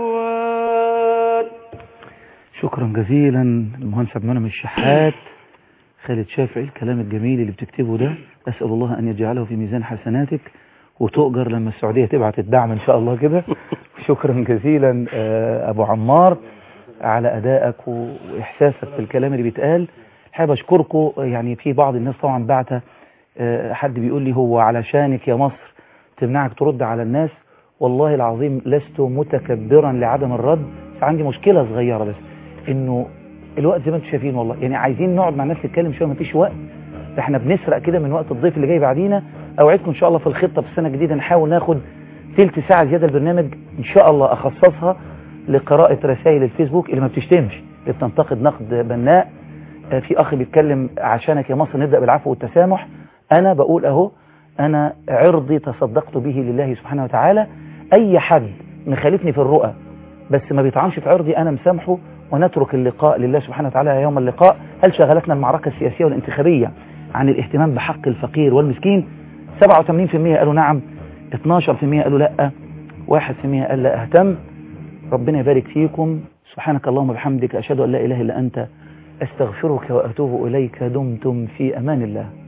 إخوان شكرا جزيلا المهندس عبد المنعم الشحات خالد شافعي الكلام الجميل اللي بتكتبه ده أسأل الله أن يجعله في ميزان حسناتك وتؤجر لما السعودية تبعت الدعم إن شاء الله كده شكرا جزيلا آه، أبو عمار على أدائك وإحساسك في الكلام اللي بيتقال حابب أشكركم يعني في بعض الناس طبعا بعتها آه، حد بيقول لي هو علشانك يا مصر تمنعك ترد على الناس والله العظيم لست متكبرا لعدم الرد بس عندي مشكلة صغيرة بس انه الوقت زي ما انتم شايفين والله يعني عايزين نقعد مع الناس نتكلم شويه مفيش وقت ده احنا بنسرق كده من وقت الضيف اللي جاي بعدينا اوعدكم ان شاء الله في الخطه في السنه الجديده نحاول ناخد تلت ساعه زياده البرنامج ان شاء الله اخصصها لقراءه رسائل الفيسبوك اللي ما بتشتمش اللي بتنتقد نقد بناء آه، في اخ بيتكلم عشانك يا مصر نبدا بالعفو والتسامح انا بقول اهو انا عرضي تصدقت به لله سبحانه وتعالى اي حد مخالفني في الرؤى بس ما بيطعنش في عرضي انا مسامحه ونترك اللقاء لله سبحانه وتعالى يوم اللقاء هل شغلتنا المعركة السياسية والانتخابية عن الاهتمام بحق الفقير والمسكين 87% قالوا نعم 12% قالوا لا 1% قال لا اهتم ربنا يبارك فيكم سبحانك اللهم وبحمدك أشهد أن لا إله إلا أنت أستغفرك وأتوب إليك دمتم في أمان الله